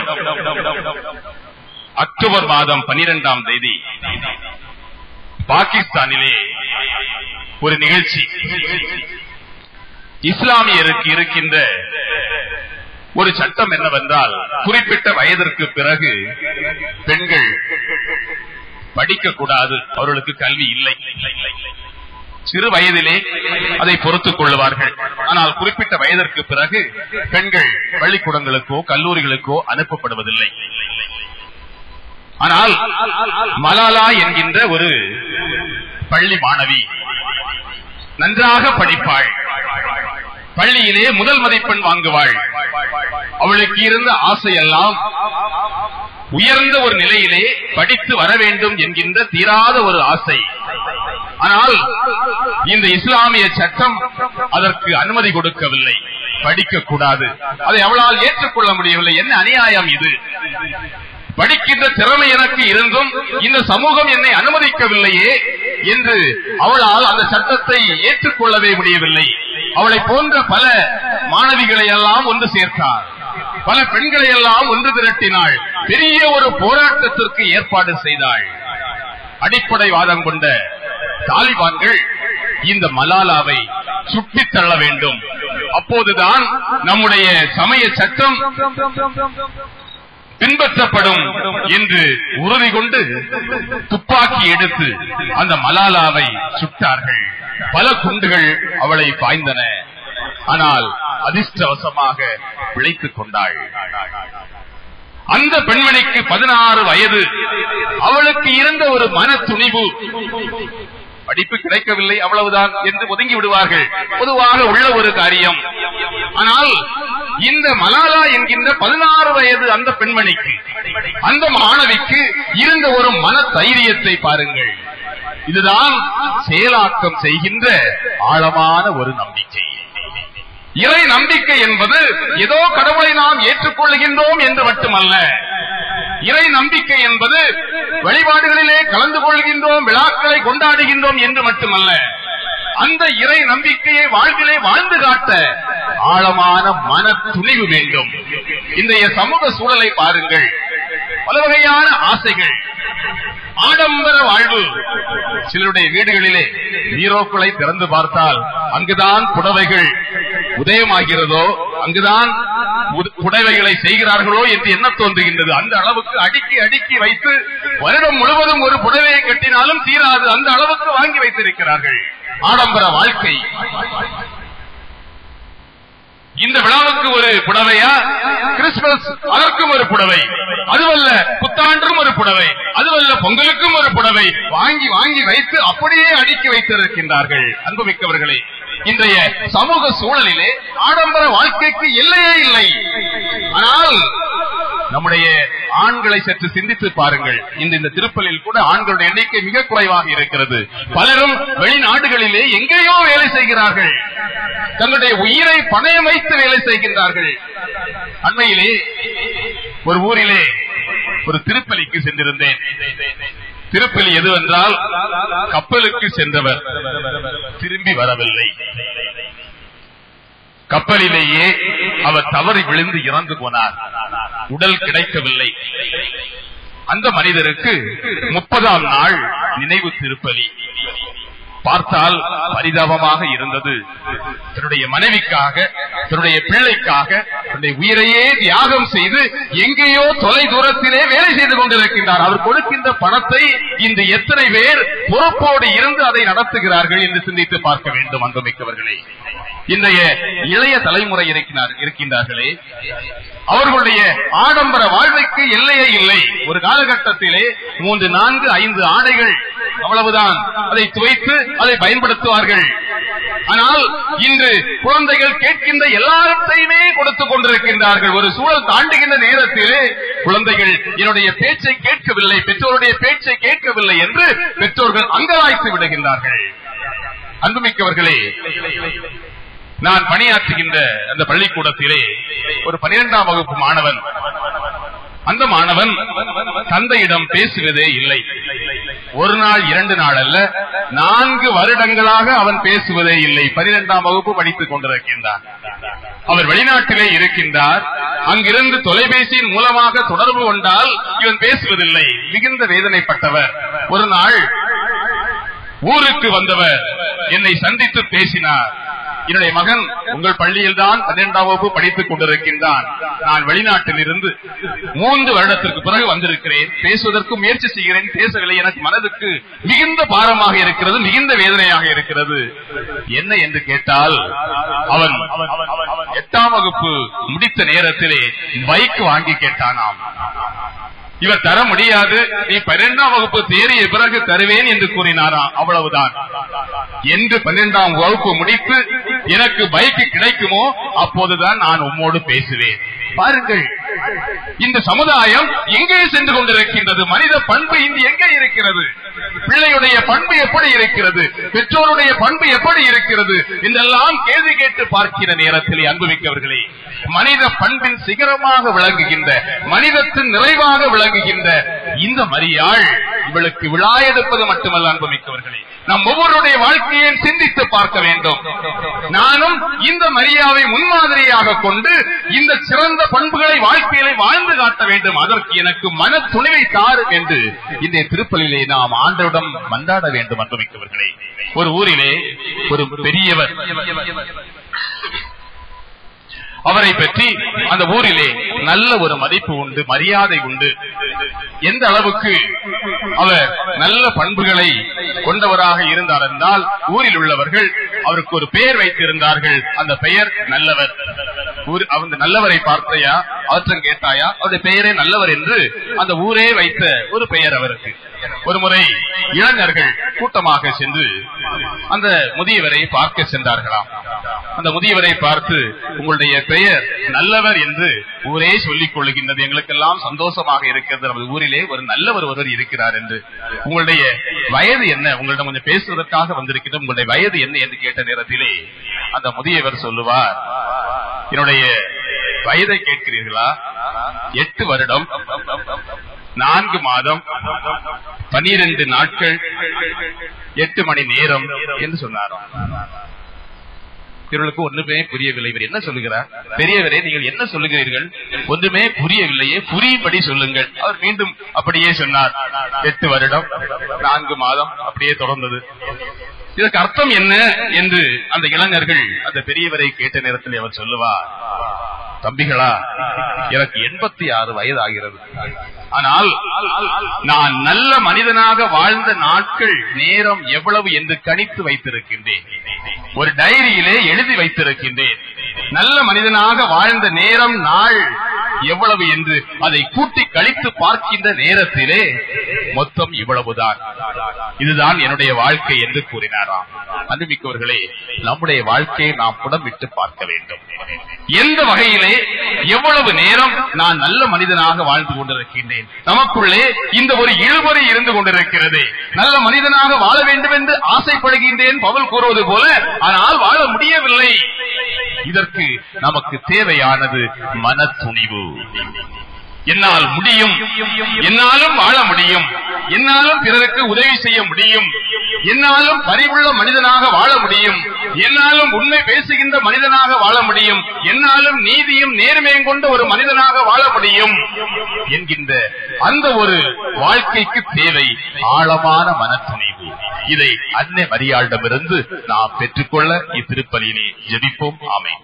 Speaker 9: அக்டோபர் மாதம் பனிரெண்டாம் தேதி பாகிஸ்தானிலே ஒரு நிகழ்ச்சி இஸ்லாமியருக்கு இருக்கின்ற ஒரு சட்டம் என்னவென்றால் குறிப்பிட்ட வயதிற்கு பிறகு பெண்கள் படிக்கக்கூடாது அவர்களுக்கு கல்வி இல்லை சிறு வயதிலே அதை பொறுத்துக் கொள்ளுவார்கள் ஆனால் குறிப்பிட்ட வயதிற்கு பிறகு பெண்கள் பள்ளிக்கூடங்களுக்கோ கல்லூரிகளுக்கோ அனுப்பப்படுவதில்லை ஆனால் மலாலா என்கின்ற ஒரு பள்ளி மாணவி நன்றாக படிப்பாள் பள்ளியிலே முதல் மதிப்பெண் வாங்குவாள் அவளுக்கு இருந்த ஆசையெல்லாம் உயர்ந்த ஒரு நிலையிலே படித்து வர வேண்டும் என்கின்ற தீராத ஒரு ஆசை ஆனால் இந்த இஸ்லாமிய சட்டம் அதற்கு அனுமதி கொடுக்கவில்லை படிக்க கூடாது அதை அவளால் ஏற்றுக்கொள்ள முடியவில்லை என்ன அநியாயம் இது படிக்கின்ற திறமை எனக்கு இருந்தும் இந்த சமூகம் என்னை அனுமதிக்கவில்லையே என்று அவளால் அந்த சட்டத்தை ஏற்றுக்கொள்ளவே முடியவில்லை அவளை போன்ற பல மாணவிகளை எல்லாம் ஒன்று சேர்த்தார் பல பெண்களை எல்லாம் ஒன்று திரட்டினாள் பெரிய ஒரு போராட்டத்திற்கு ஏற்பாடு செய்தாள் அடிப்படை வாதம் கொண்ட தாலிபான்கள் இந்த மலாலாவை சுட்டித் தள்ள வேண்டும் அப்போதுதான் நம்முடைய சமய சட்டம் பின்பற்றப்படும் என்று உறுதி கொண்டு துப்பாக்கி எடுத்து அந்த மலாலாவை சுட்டார்கள் பல குண்டுகள் அவளை பாய்ந்தன ஆனால் அதிர்ஷ்டவசமாக பிழைத்துக் கொண்டாள் அந்த பெண்மணிக்கு பதினாறு வயது அவளுக்கு இருந்த ஒரு மன துணிவு படிப்பு கிடைக்கவில்லை அவ்வளவுதான் என்று ஒதுங்கி விடுவார்கள் பொதுவாக உள்ள ஒரு காரியம் ஆனால் இந்த மலாலா என்கின்ற பதினாறு வயது அந்த பெண்மணிக்கு அந்த மாணவிக்கு இருந்த ஒரு மன தைரியத்தை பாருங்கள் இதுதான் செயலாக்கம் செய்கின்ற ஆழமான ஒரு நம்பிக்கை இறை நம்பிக்கை என்பது ஏதோ கடவுளை நாம் ஏற்றுக்கொள்கின்றோம் என்று மட்டுமல்ல இறை நம்பிக்கை என்பது வழிபாடுகளிலே கலந்து கொள்கின்றோம் விழாக்களை கொண்டாடுகின்றோம் என்று மட்டுமல்ல அந்த இறை நம்பிக்கையை வாழ்விலே வாழ்ந்து காட்ட ஆழமான மன துணிவு வேண்டும் இன்றைய சமூக சூழலை பாருங்கள் பல வகையான ஆசைகள் ஆடம்பர வாழ்வு சிலருடைய வீடுகளிலே நீரோக்களை திறந்து பார்த்தால் அங்குதான் புடவைகள் உதயமாகிறதோ அங்குதான் உத- புடவைகளை செய்கிறார்களோ என்று என்ன தோன்றுகின்றது அந்த அளவுக்கு அடுக்கி அடுக்கி வைத்து வருடம் முழுவதும் ஒரு புடவையை கட்டினாலும் தீராது அந்த அளவுக்கு வாங்கி வைத்திருக்கிறார்கள் ஆடம்பர வாழ்க்கை இந்த விழாவுக்கு ஒரு புடவையா கிறிஸ்துமஸ் அதற்கும் ஒரு புடவை அதுவல்ல புத்தாண்டும் ஒரு புடவை அதுவல்ல பொங்கலுக்கும் ஒரு புடவை வாங்கி வாங்கி வைத்து அப்படியே அடுக்கி வைத்திருக்கின்றார்கள் அன்புமிக்கவர்களே இன்றைய சமூக சூழலிலே ஆடம்பர வாழ்க்கைக்கு எல்லையே இல்லை ஆனால் நம்முடைய ஆண்களை சற்று சிந்தித்து பாருங்கள் இந்த இந்த திருப்பலில் கூட ஆண்களுடைய எண்ணிக்கை மிக குறைவாக இருக்கிறது பலரும் வெளிநாடுகளிலே எங்கேயோ வேலை செய்கிறார்கள் தங்களுடைய உயிரை பணயம் வைத்து வேலை செய்கின்றார்கள் அண்மையிலே ஒரு ஊரிலே ஒரு திருப்பலிக்கு சென்றிருந்தேன் திருப்பலி எதுவென்றால் கப்பலுக்கு சென்றவர் திரும்பி வரவில்லை கப்பலிலேயே அவர் தவறி விழுந்து இறந்து போனார் உடல் கிடைக்கவில்லை அந்த மனிதருக்கு முப்பதாம் நாள் நினைவு திருப்பலி பார்த்தால் பரிதாபமாக இருந்தது தன்னுடைய மனைவிக்காக தன்னுடைய பிள்ளைக்காக தன்னுடைய உயிரையே தியாகம் செய்து எங்கேயோ தொலை தூரத்திலே வேலை செய்து கொண்டிருக்கின்றார் அவர் கொடுக்கின்ற பணத்தை இன்று எத்தனை பேர் பொறுப்போடு இருந்து அதை நடத்துகிறார்கள் என்று சிந்தித்து பார்க்க வேண்டும் அன்புமிக்கவர்களே இன்றைய இளைய தலைமுறை இருக்கிறார் இருக்கின்றார்களே அவர்களுடைய ஆடம்பர வாழ்வைக்கு எல்லையே இல்லை ஒரு காலகட்டத்திலே மூன்று நான்கு ஐந்து ஆடைகள் அவ்வளவுதான் அதை துவைத்து அதை பயன்படுத்துவார்கள் ஆனால் இன்று குழந்தைகள் கேட்கின்ற எல்லாத்தையுமே கொடுத்துக் கொண்டிருக்கின்றார்கள் ஒரு சூழல் தாண்டுகின்ற நேரத்திலே குழந்தைகள் என்னுடைய பேச்சை கேட்கவில்லை பெற்றோருடைய பேச்சை கேட்கவில்லை என்று பெற்றோர்கள் அங்கலாய்த்து விடுகின்றார்கள் அன்புமிக்கவர்களே நான் பணியாற்றுகின்ற அந்த பள்ளிக்கூடத்திலே ஒரு பனிரெண்டாம் வகுப்பு மாணவன் அந்த மாணவன் தந்தையிடம் பேசுவதே இல்லை ஒரு நாள் இரண்டு நாள் அல்ல நான்கு வருடங்களாக அவன் பேசுவதே இல்லை பனிரெண்டாம் வகுப்பு படித்துக் கொண்டிருக்கின்றான் அவர் வெளிநாட்டிலே இருக்கின்றார் அங்கிருந்து தொலைபேசியின் மூலமாக தொடர்பு கொண்டால் இவன் பேசுவதில்லை மிகுந்த வேதனைப்பட்டவர் ஒரு நாள் ஊருக்கு வந்தவர் என்னை சந்தித்து பேசினார் என்னுடைய மகன் உங்கள் பள்ளியில் தான் பன்னிரெண்டாம் வகுப்பு படித்துக் கொண்டிருக்கின்றான் நான் வெளிநாட்டில் இருந்து மூன்று வருடத்திற்கு பிறகு வந்திருக்கிறேன் பேசுவதற்கு முயற்சி செய்கிறேன் பேசவில்லை எனக்கு மனதுக்கு மிகுந்த பாரமாக இருக்கிறது மிகுந்த வேதனையாக இருக்கிறது என்ன என்று கேட்டால் அவன் எட்டாம் வகுப்பு முடித்த நேரத்திலே பைக் வாங்கி கேட்டானாம் இவர் தர முடியாது நீ பன்னிரெண்டாம் வகுப்பு தேறிய பிறகு தருவேன் என்று கூறினாராம் அவ்வளவுதான் என்று பன்னிரெண்டாம் வகுப்பு முடித்து எனக்கு பைக் கிடைக்குமோ அப்போதுதான் நான் உம்மோடு பேசுவேன் பாருங்கள் இந்த சமுதாயம் எங்கே சென்று கொண்டிருக்கின்றது மனித பண்பு இன்று எங்கே இருக்கிறது பிள்ளையுடைய பண்பு எப்படி இருக்கிறது பெற்றோருடைய பண்பு எப்படி இருக்கிறது இதெல்லாம் கேள்வி கேட்டு பார்க்கிற நேரத்தில் அன்புமிக்கவர்களே மனித பண்பின் சிகரமாக விளங்குகின்ற மனிதத்தின் நிறைவாக விளங்குகின்ற இந்த மரியாள் இவளுக்கு விழா எடுப்பது மட்டுமல்ல அன்புமிக்கவர்களே நம் ஒவ்வொருடைய வாழ்க்கையையும் சிந்தித்து பார்க்க வேண்டும் நானும் இந்த மரியாவை முன்மாதிரியாக கொண்டு இந்த சிறந்த பண்புகளை வாழ்க்கையிலே வாழ்ந்து காட்ட வேண்டும் அதற்கு எனக்கு மன துணிவை தாரும் என்று இந்த திருப்பலிலே நாம் ஆண்டவிடம் மன்றாட வேண்டும் அன்புமிக்கவர்களே ஒரு ஊரிலே ஒரு பெரியவர் அவரை பற்றி அந்த ஊரிலே நல்ல ஒரு மதிப்பு உண்டு மரியாதை உண்டு எந்த அளவுக்கு அவர் நல்ல பண்புகளை கொண்டவராக இருந்தார் என்றால் ஊரில் உள்ளவர்கள் அவருக்கு ஒரு பெயர் வைத்திருந்தார்கள் அந்த பெயர் நல்லவர் ஊர் அந்த நல்லவரை பார்த்தையா அவற்றம் கேட்டாயா அவருடைய பெயரே நல்லவர் என்று அந்த ஊரே வைத்த ஒரு பெயர் அவருக்கு ஒரு முறை இளைஞர்கள் கூட்டமாக சென்று அந்த முதியவரை பார்க்க சென்றார்களாம் அந்த முதியவரை பார்த்து உங்களுடைய பெயர் நல்லவர் என்று ஊரே சொல்லிக் கொள்ளுகின்றது எங்களுக்கெல்லாம் சந்தோஷமாக இருக்கிறது நமது ஊரிலே ஒரு நல்லவர் ஒருவர் இருக்கிறார் என்று உங்களுடைய வயது என்ன உங்களிடம் கொஞ்சம் பேசுவதற்காக வந்திருக்கிறோம் உங்களுடைய வயது என்ன என்று கேட்ட நேரத்திலே அந்த முதியவர் சொல்லுவார் என்னுடைய வயதை கேட்கிறீர்களா எட்டு வருடம் நான்கு மாதம் பனிரெண்டு நாட்கள் எட்டு மணி நேரம் என்று சொன்னார் இவர்களுக்கு ஒன்றுமே புரியவில்லை இவர் என்ன சொல்லுகிறார் பெரியவரே நீங்கள் என்ன சொல்லுகிறீர்கள் ஒன்றுமே புரியவில்லையே புரியும்படி சொல்லுங்கள் அவர் மீண்டும் அப்படியே சொன்னார் எட்டு வருடம் நான்கு மாதம் அப்படியே தொடர்ந்தது இதற்கு அர்த்தம் என்ன என்று அந்த இளைஞர்கள் அந்த பெரியவரை கேட்ட நேரத்தில் அவர் சொல்லுவார் தம்பிகளா எனக்கு எண்பத்தி ஆறு வயது ஆகிறது ஆனால் நான் நல்ல மனிதனாக வாழ்ந்த நாட்கள் நேரம் எவ்வளவு என்று கணித்து வைத்திருக்கின்றேன் ஒரு டைரியிலே எழுதி வைத்திருக்கின்றேன் நல்ல மனிதனாக வாழ்ந்த நேரம் நாள் எவ்வளவு என்று அதை கூட்டி கழித்து பார்க்கின்ற நேரத்திலே மொத்தம் இவ்வளவுதான் இதுதான் என்னுடைய வாழ்க்கை என்று கூறினாராம் அன்புமிக்கவர்களே நம்முடைய வாழ்க்கையை நாம் புடம் விட்டு பார்க்க வேண்டும் எந்த வகையிலே எவ்வளவு நேரம் நான் நல்ல மனிதனாக வாழ்ந்து கொண்டிருக்கின்றேன் நமக்குள்ளே இந்த ஒரு இழுபறி இருந்து கொண்டிருக்கிறது நல்ல மனிதனாக வாழ வேண்டும் என்று ஆசைப்படுகின்றேன் பவுல் கூறுவது போல ஆனால் வாழ முடியவில்லை இதற்கு நமக்கு தேவையானது மன துணிவு என்னால் முடியும் என்னாலும் வாழ முடியும் என்னாலும் பிறருக்கு உதவி செய்ய முடியும் என்னாலும் பரிவுள்ள மனிதனாக வாழ முடியும் என்னாலும் உண்மை பேசுகின்ற மனிதனாக வாழ முடியும் என்னாலும் நீதியும் நேர்மையும் கொண்ட ஒரு மனிதனாக வாழ முடியும் என்கின்ற அந்த ஒரு வாழ்க்கைக்கு தேவை ஆழமான மனத்துணிவு இதை அன்னை மரியாளிடமிருந்து நாம் பெற்றுக்கொள்ள இத்திருப்பலியிலே ஜெபிப்போம் ஆமை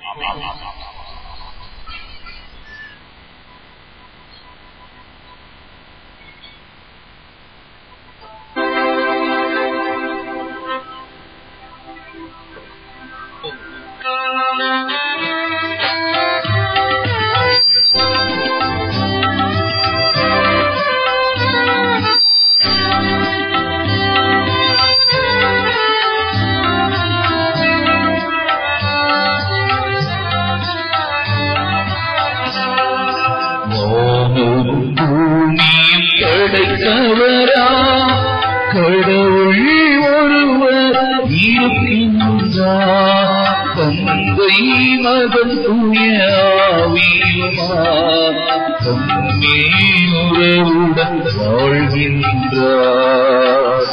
Speaker 10: வானமும் பூமியும் படைத்தவரா கடவுள் ஒருவர் இருக்கின்றார் தந்தை மகன் துயாவியுமா தம்மே உறவுடன் வாழ்கின்றார்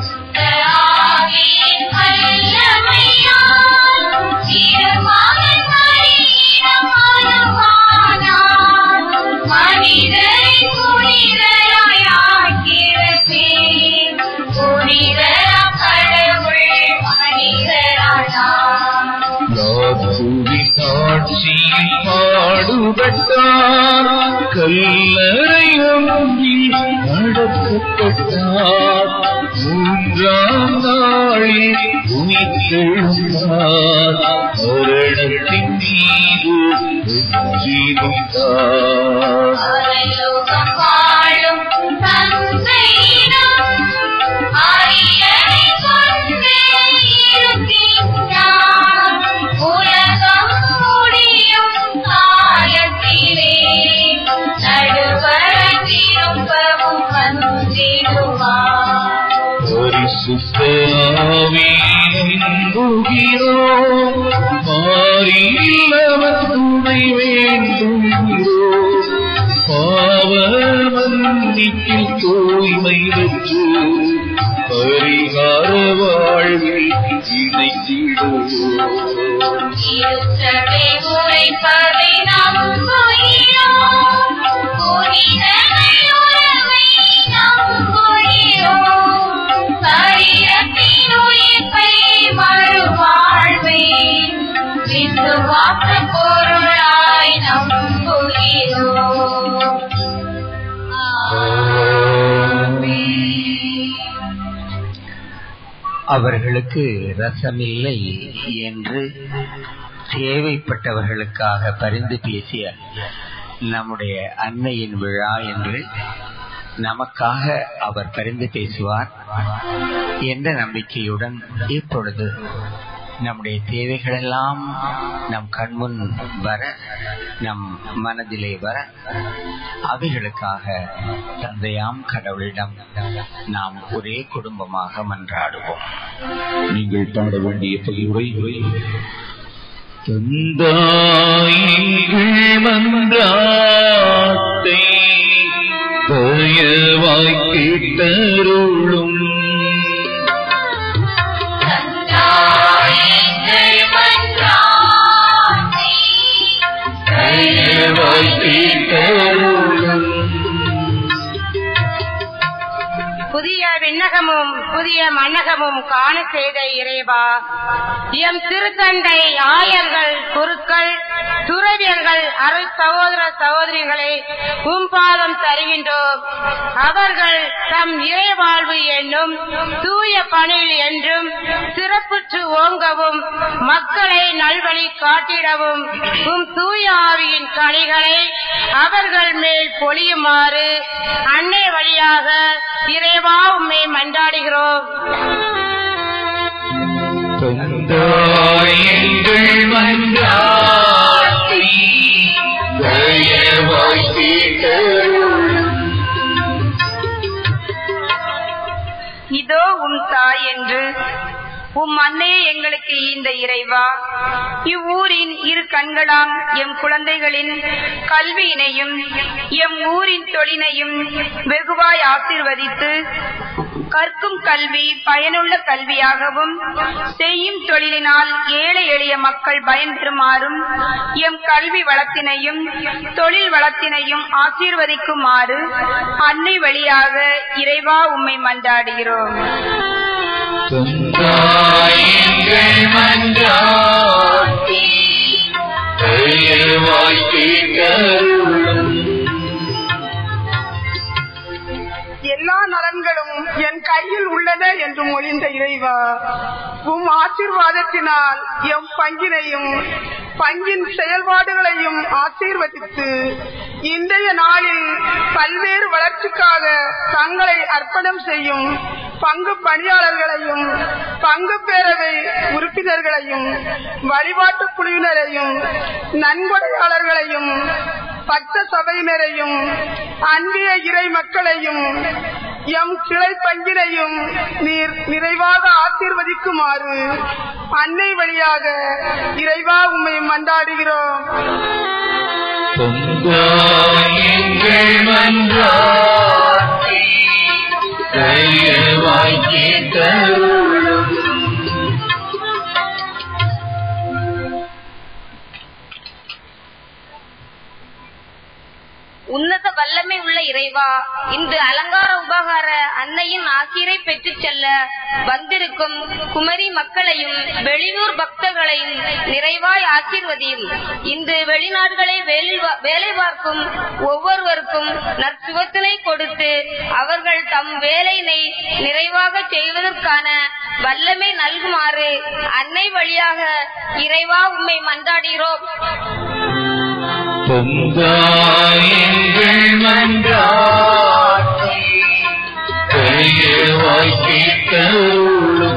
Speaker 10: யாபுவி சாட்சியில் பாடுபட்டார் கல்லறை ஒன்றில் நடத்தப்பட்டார் மூன்றாம் நாளில் உயிர்த்தெழுந்தார் மரணத்தின் மீது வெற்றி கொண்டார் பரிசுத்தோம் மாறியில்லவன் துணை வேண்டுகிறோம் பாவ மன்னிப்பில் தூய்மை பெற்று பரிகார வாழ்வில் இணைத்திடுவோம்
Speaker 8: உரைப்பதை நம்புகிறோம் புனிதனை உறவை நம்புகிறோம் சரீரத்தின் உயிர்ப்பை மறுவாழ்வை விசுவாச பொருளாக
Speaker 2: அவர்களுக்கு ரசமில்லை என்று தேவைப்பட்டவர்களுக்காக பரிந்து பேசிய நம்முடைய அன்னையின் விழா என்று நமக்காக அவர் பரிந்து பேசுவார் என்ற நம்பிக்கையுடன் இப்பொழுது நம்முடைய தேவைகளெல்லாம் நம் கண்முன் வர நம் மனதிலே வர அவைகளுக்காக தந்தையாம் கடவுளிடம் நாம் ஒரே குடும்பமாக மன்றாடுவோம்
Speaker 10: நீங்கள் பாட வேண்டிய பகிர்வை தந்தாயிங்கள் மன்றாத்தை தயவாய் கேட்டருளும் தயவாய் கேட்டருளும்
Speaker 6: புதிய விண்ணகமும் புதிய மன்னகமும் காண செய்த இறைவா எம் திருத்தந்தை ஆயர்கள் குருக்கள் துறவியர்கள் அருள் சகோதர சகோதரிகளை உம் பாதம் தருகின்றோம் அவர்கள் தம் இறைவாழ்வு என்னும் தூய பணியில் என்றும் சிறப்புற்று ஓங்கவும் மக்களை நல்வழி காட்டிடவும் உம் தூய ஆவியின் கனிகளை அவர்கள் மேல் பொழியுமாறு அன்னை வழியாக இறைவா உம்மை மன்றாடுகிறோம்
Speaker 10: தந்தாயங்கள் மன்றாத்தை தயவாய் கேட்டருளும்
Speaker 6: இதோ உம் தாய் என்று உம் அன்னையே எங்களுக்கு இந்த இறைவா இவ்வூரின் இரு கண்களாம் எம் குழந்தைகளின் கல்வியினையும் எம் ஊரின் தொழிலையும் வெகுவாய் ஆசீர்வதித்து கற்கும் கல்வி பயனுள்ள கல்வியாகவும் செய்யும் தொழிலினால் ஏழை எளிய மக்கள் பயன்பெறுமாறும் எம் கல்வி வளத்தினையும் தொழில் வளத்தினையும் ஆசீர்வதிக்குமாறு அன்னை வழியாக இறைவா உம்மை மன்றாடுகிறோம்
Speaker 10: தந்தாயங்கள் மன்றாத்தை தயவாய் கேட்டருளும்
Speaker 11: எல்லா நலன்களும் என் கையில் உள்ளன என்று மொழிந்த இறைவா உம் ஆசீர்வாதத்தினால் எம் பங்கினையும் பங்கின் செயல்பாடுகளையும் ஆசீர்வதித்து இன்றைய நாளில் பல்வேறு வளர்ச்சிக்காக தங்களை அர்ப்பணம் செய்யும் பங்கு பணியாளர்களையும் பங்கு பேரவை உறுப்பினர்களையும் வழிபாட்டு குழுவினரையும் நன்கொடையாளர்களையும் பக்த சபையினரையும் அன்பிய இறை மக்களையும் எம் கிளை பங்கினையும் நீர் நிறைவாக ஆசீர்வதிக்குமாறு அன்னை வழியாக இறைவா உம்மை மன்றாடுகிறோம்
Speaker 10: தந்தாயங்கள் மன்றாத்தை தயவாய் கேட்டருளும்
Speaker 12: உன்னத வல்லமை உள்ள இறைவா இன்று அலங்கார உபகார அன்னையின் ஆசிரை பெற்றுச் செல்ல வந்திருக்கும் குமரி மக்களையும் வெளியூர் பக்தர்களையும் நிறைவாய் ஆசீர்வதியும் இன்று வெளிநாடுகளை வேலை- வேலை பார்க்கும் ஒவ்வொருவருக்கும் நற்சுவத்தினை கொடுத்து அவர்கள் தம் வேலையினை நிறைவாக செய்வதற்கான வல்லமை நல்குமாறு அன்னை வழியாக இறைவா உம்மை மன்றாடுகிறோம்
Speaker 10: தந்தாயங்கள் மன்றாத்தை தயவாய் கேட்டருளும்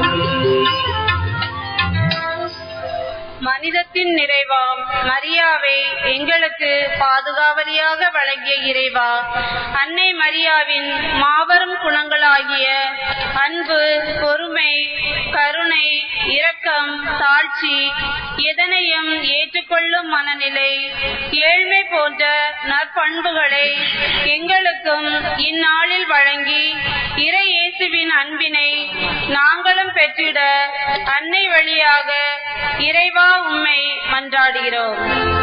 Speaker 5: மனிதத்தின் நிறைவாம் மரியாவை எங்களுக்கு பாதுகாவலியாக வழங்கிய இறைவா அன்னை மரியாவின் மாபெரும் குணங்களாகிய அன்பு பொறுமை கருணை இரக்கம் தாழ்ச்சி எதனையும் ஏற்றுக்கொள்ளும் மனநிலை ஏழ்மை போன்ற நற்பண்புகளை எங்களுக்கும் இந்நாளில் வழங்கி இறை இயேசுவின் அன்பினை நாங்களும் பெற்றிட அன்னை வழியாக இறைவா உம்மை மன்றாடுகிறோம்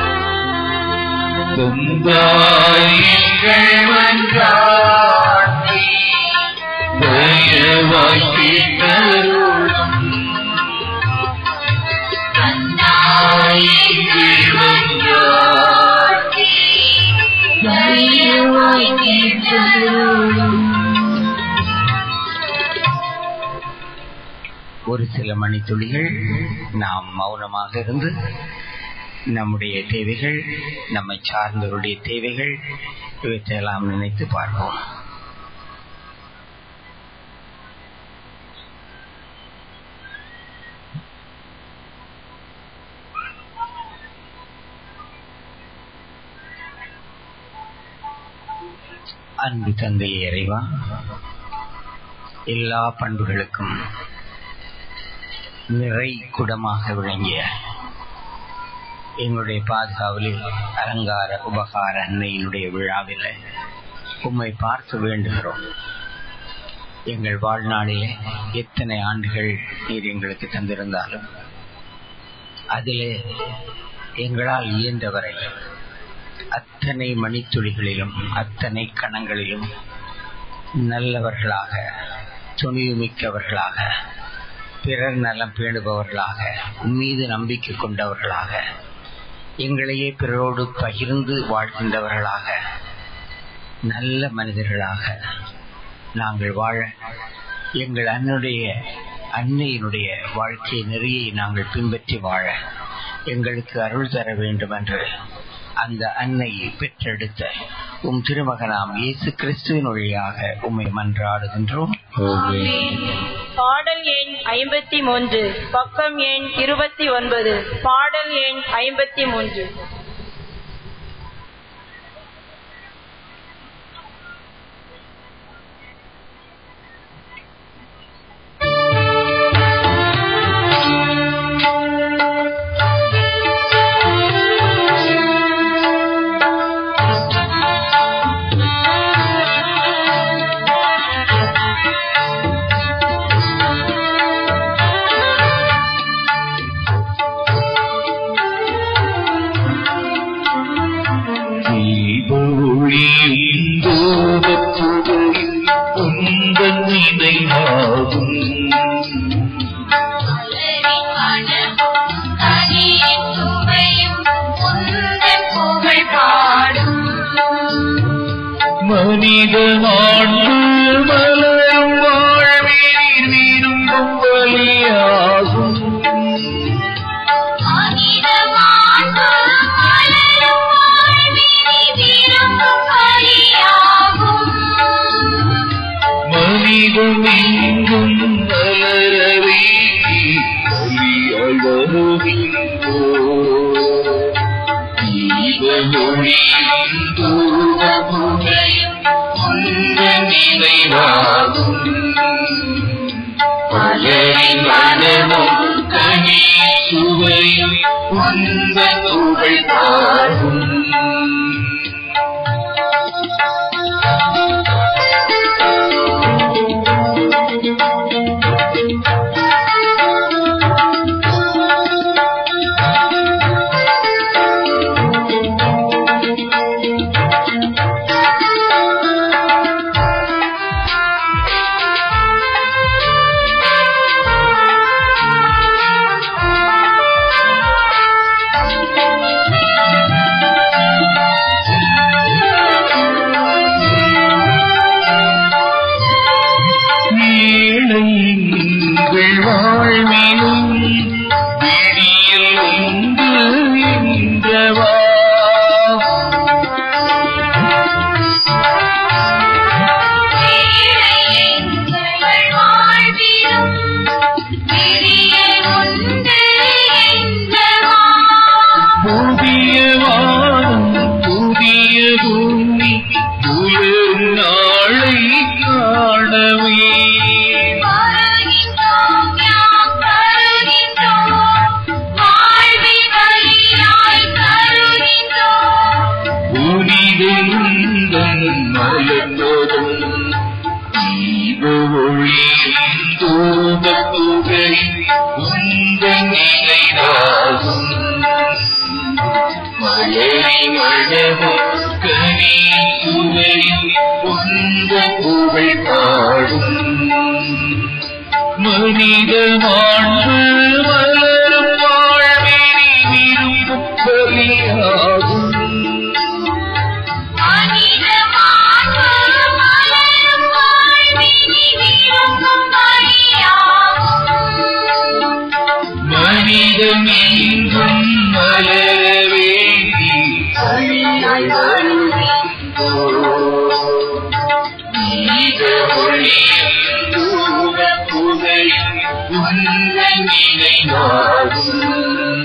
Speaker 10: தந்தாயங்கள் மன்றாத்தை தயவாய் கேட்டருளும் தந்தாயங்கள் மன்றாத்தை தயவாய் கேட்டருளும்
Speaker 2: ஒரு சில மணித்துளிகள் நாம் மௌனமாக இருந்து நம்முடைய தேவைகள் நம்மை சார்ந்தவருடைய தேவைகள் இவற்றையெல்லாம் நினைத்து பார்ப்போம் அன்பு தந்தையே இறைவா எல்லா பண்புகளுக்கும் நிறை குடமாக விளங்கிய எங்களுடைய பாதுகாவலில் அலங்கார உபகார அன்னையினுடைய விழாவில் உம்மை பார்க்க வேண்டுகிறோம் எங்கள் வாழ்நாளிலே எத்தனை ஆண்டுகள் நீர் எங்களுக்கு தந்திருந்தாலும் அதிலே எங்களால் இயன்றவரை அத்தனை மணித்துளிகளிலும் அத்தனை கணங்களிலும் நல்லவர்களாக துணிவுமிக்கவர்களாக பிறர் நலம் பேணுபவர்களாக உம்மீது நம்பிக்கை கொண்டவர்களாக எங்களையே பிறரோடு பகிர்ந்து வாழ்கின்றவர்களாக நல்ல மனிதர்களாக நாங்கள் வாழ எங்கள் அன்னுடைய அன்னையினுடைய வாழ்க்கை நெறியை நாங்கள் பின்பற்றி வாழ எங்களுக்கு அருள் தர வேண்டும் என்று அந்த அன்னையை பெற்றெடுத்த உம் திருமகனாம் இயேசு கிறிஸ்துவின் வழியாக உம்மை மன்றாடுகின்றோம்
Speaker 5: பாடல் எண் ஐம்பத்தி மூன்று பக்கம் எண் இருபத்தி ஒன்பது பாடல் எண் ஐம்பத்தி மூன்று
Speaker 10: தீபொழியும் தூபப்புகையில் உந்தன் நினைவாகும் மனித மாண்பு மலரும் வாழ்வீர் விரும்பும் பலியாகும் மனிதம் எங்கும் மலரவே பலியாய் வருகின்றோ தீபமொழியும் தூபமுகையும் உந்த நினைவாகும் பலரின் மனமும் கனி சுவையும் உந்த புகழ் பாடும் ஏழைங்கள் வாழ்விலும் விடியல் உண்டு என்றவா புதிய வானம் புதிய பூமி புயல் நாளை காணவே புனிதந்தன் மலர்ந்ததும் தீப ஒளியும் தூபத்துகை உந்தன் நினைவாகும் மலரி மழமும் கனி சுவையும் உந்த புகழ் பாடும் மனித மாற்று மலரும் வாழ்வினி விரும்பும் பலியாகும்
Speaker 8: மனித
Speaker 10: இதமெங்கும் மலர வேண்டி அழியாய் நீத ஒளியும் தூர புகையும் உந்தன் நினைவாகும்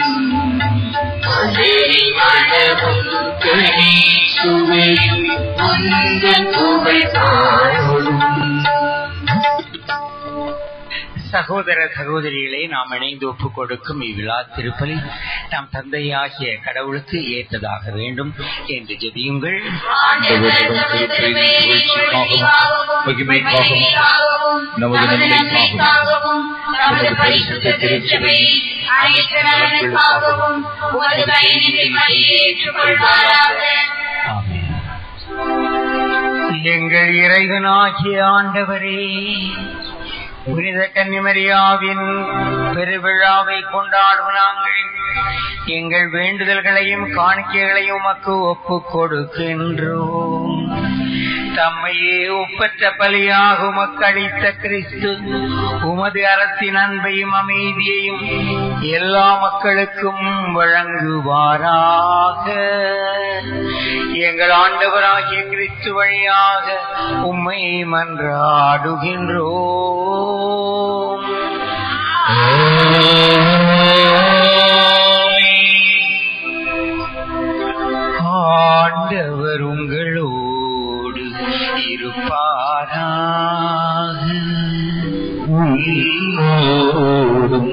Speaker 10: மலரி மணமும் கனி சுவையும் உந்தன் புகழ் பாடும்
Speaker 2: சகோதர சகோதரிகளை நாம் இணைந்து ஒப்புக் கொடுக்கும் இவ்விழா திருப்பலி நம் தந்தையாகிய கடவுளுக்கு ஏற்றதாக வேண்டும் என்று ஜெபியுங்கள்
Speaker 8: மகிமைக்காகவும் நமது நன்மைக்காகவும் நமது பரிசுத்த திருச்சபையை அனைத்து நலனுக்காகவும் உமது கையினை ஏற்றுக்கொள்வாராக
Speaker 2: எங்கள் இறைவனாகிய ஆண்டவரே புனித கன்னிமரியாவின் பெருவிழாவை கொண்டாடும் நாங்கள் எங்கள் வேண்டுதல்களையும் காணிக்கைகளையும் உமக்கு ஒப்புக் கொடுக்கின்றோம் தம்மையே ஒப்பற்ற பலியாக உமக்கு அளித்த கிறிஸ்து உமது அரசின் அன்பையும் அமைதியையும் எல்லா மக்களுக்கும் வழங்குவாராக எங்கள் ஆண்டவராகிய கிறிஸ்து வழியாக உம்மை மன்றாடுகின்றோம் ஆண்டவர் உங்களோடு இருப்பாராக
Speaker 10: உயிரோடும்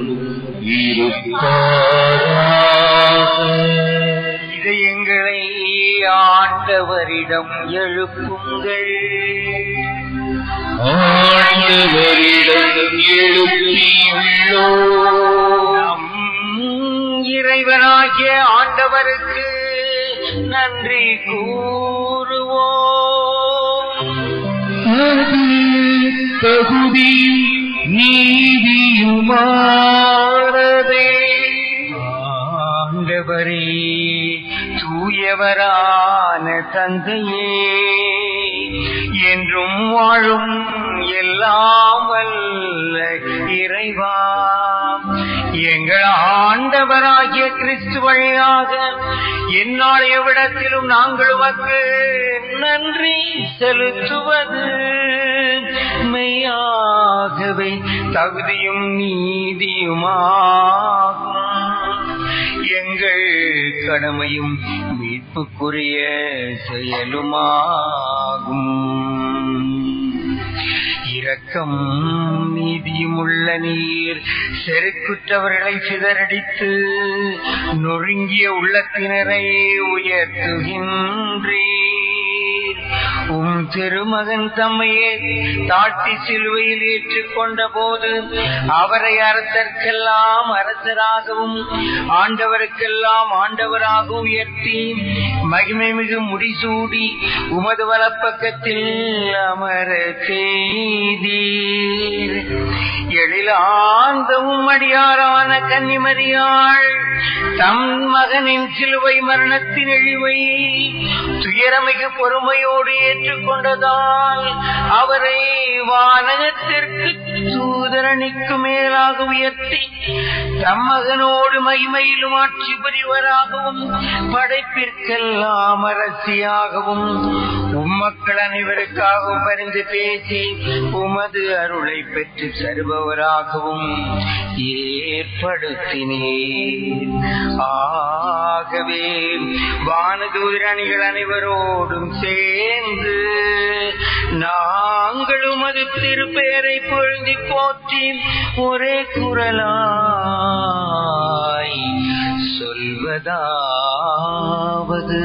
Speaker 2: இதை எங்களை ஆண்டவரிடம் எழுப்புங்கள்
Speaker 10: ஆண்டவரிடம் எழுப்பியுள்ளோ
Speaker 2: நம் இறைவனாகிய ஆண்டவருக்கு நன்றி கூறுவோம்
Speaker 10: தகுதி நீதியுமாறதே
Speaker 2: ஆண்டவரே தூயவரான தந்தையே என்றும் வாழும் எல்லாம் வல்ல இறைவா எங்கள் ஆண்டவராகிய கிறிஸ்து வழியாக எந்நாளைய விடத்திலும் நாங்கள் உமக்கு நன்றி செலுத்துவது மெய்யாகவே தகுதியும் நீதியுமாகும் எங்கள் கடமையும் மீட்புக்குரிய செயலுமாகும் இரக்கம் நீதியும் உள்ள நீர் செருக்குற்றவர்களை சிதறடித்து நொறுங்கிய உள்ளத்தினரை உயர்த்துகின்றீர் உம் திருமகன் தம்மையே தாழ்த்தி சிலுவையில் ஏற்றுக்கொண்ட போது அவரை அரசர்க்கெல்லாம் அரசராகவும் ஆண்டவருக்கெல்லாம் ஆண்டவராக உயர்த்தி மகிமை மிகு முடிசூடி உமது வலப்பக்கத்தில் அமர செய்தீர் எழிலாந்தவும் அடியாரான கன்னிமரியாள் தம் மகனின் சிலுவை மரணத்தின் இழிவை துயரமிகு பொறுமையோடு ஏற்றுக்கொண்டதால் அவரை வானகத்திற்கு தூதரணிக்கு மேலாக உயர்த்தி தம் மகனோடு மகிமையிலும் ஆட்சி புரிவராகவும் படைப்பிற்கெல்லாம் அரசியாகவும் உம்மக்கள் அனைவருக்காகவும் பரிந்து பேசி உமது அருளை பெற்று தருபவராகவும் ஏற்படுத்தினீர் ஆகவே வானதூதரணிகள் அனைவரோடும் சேர்ந்து நாங்களும் அது திருப்பெயரை பொழுதி போற்றி ஒரே குரலாய் சொல்வதாவது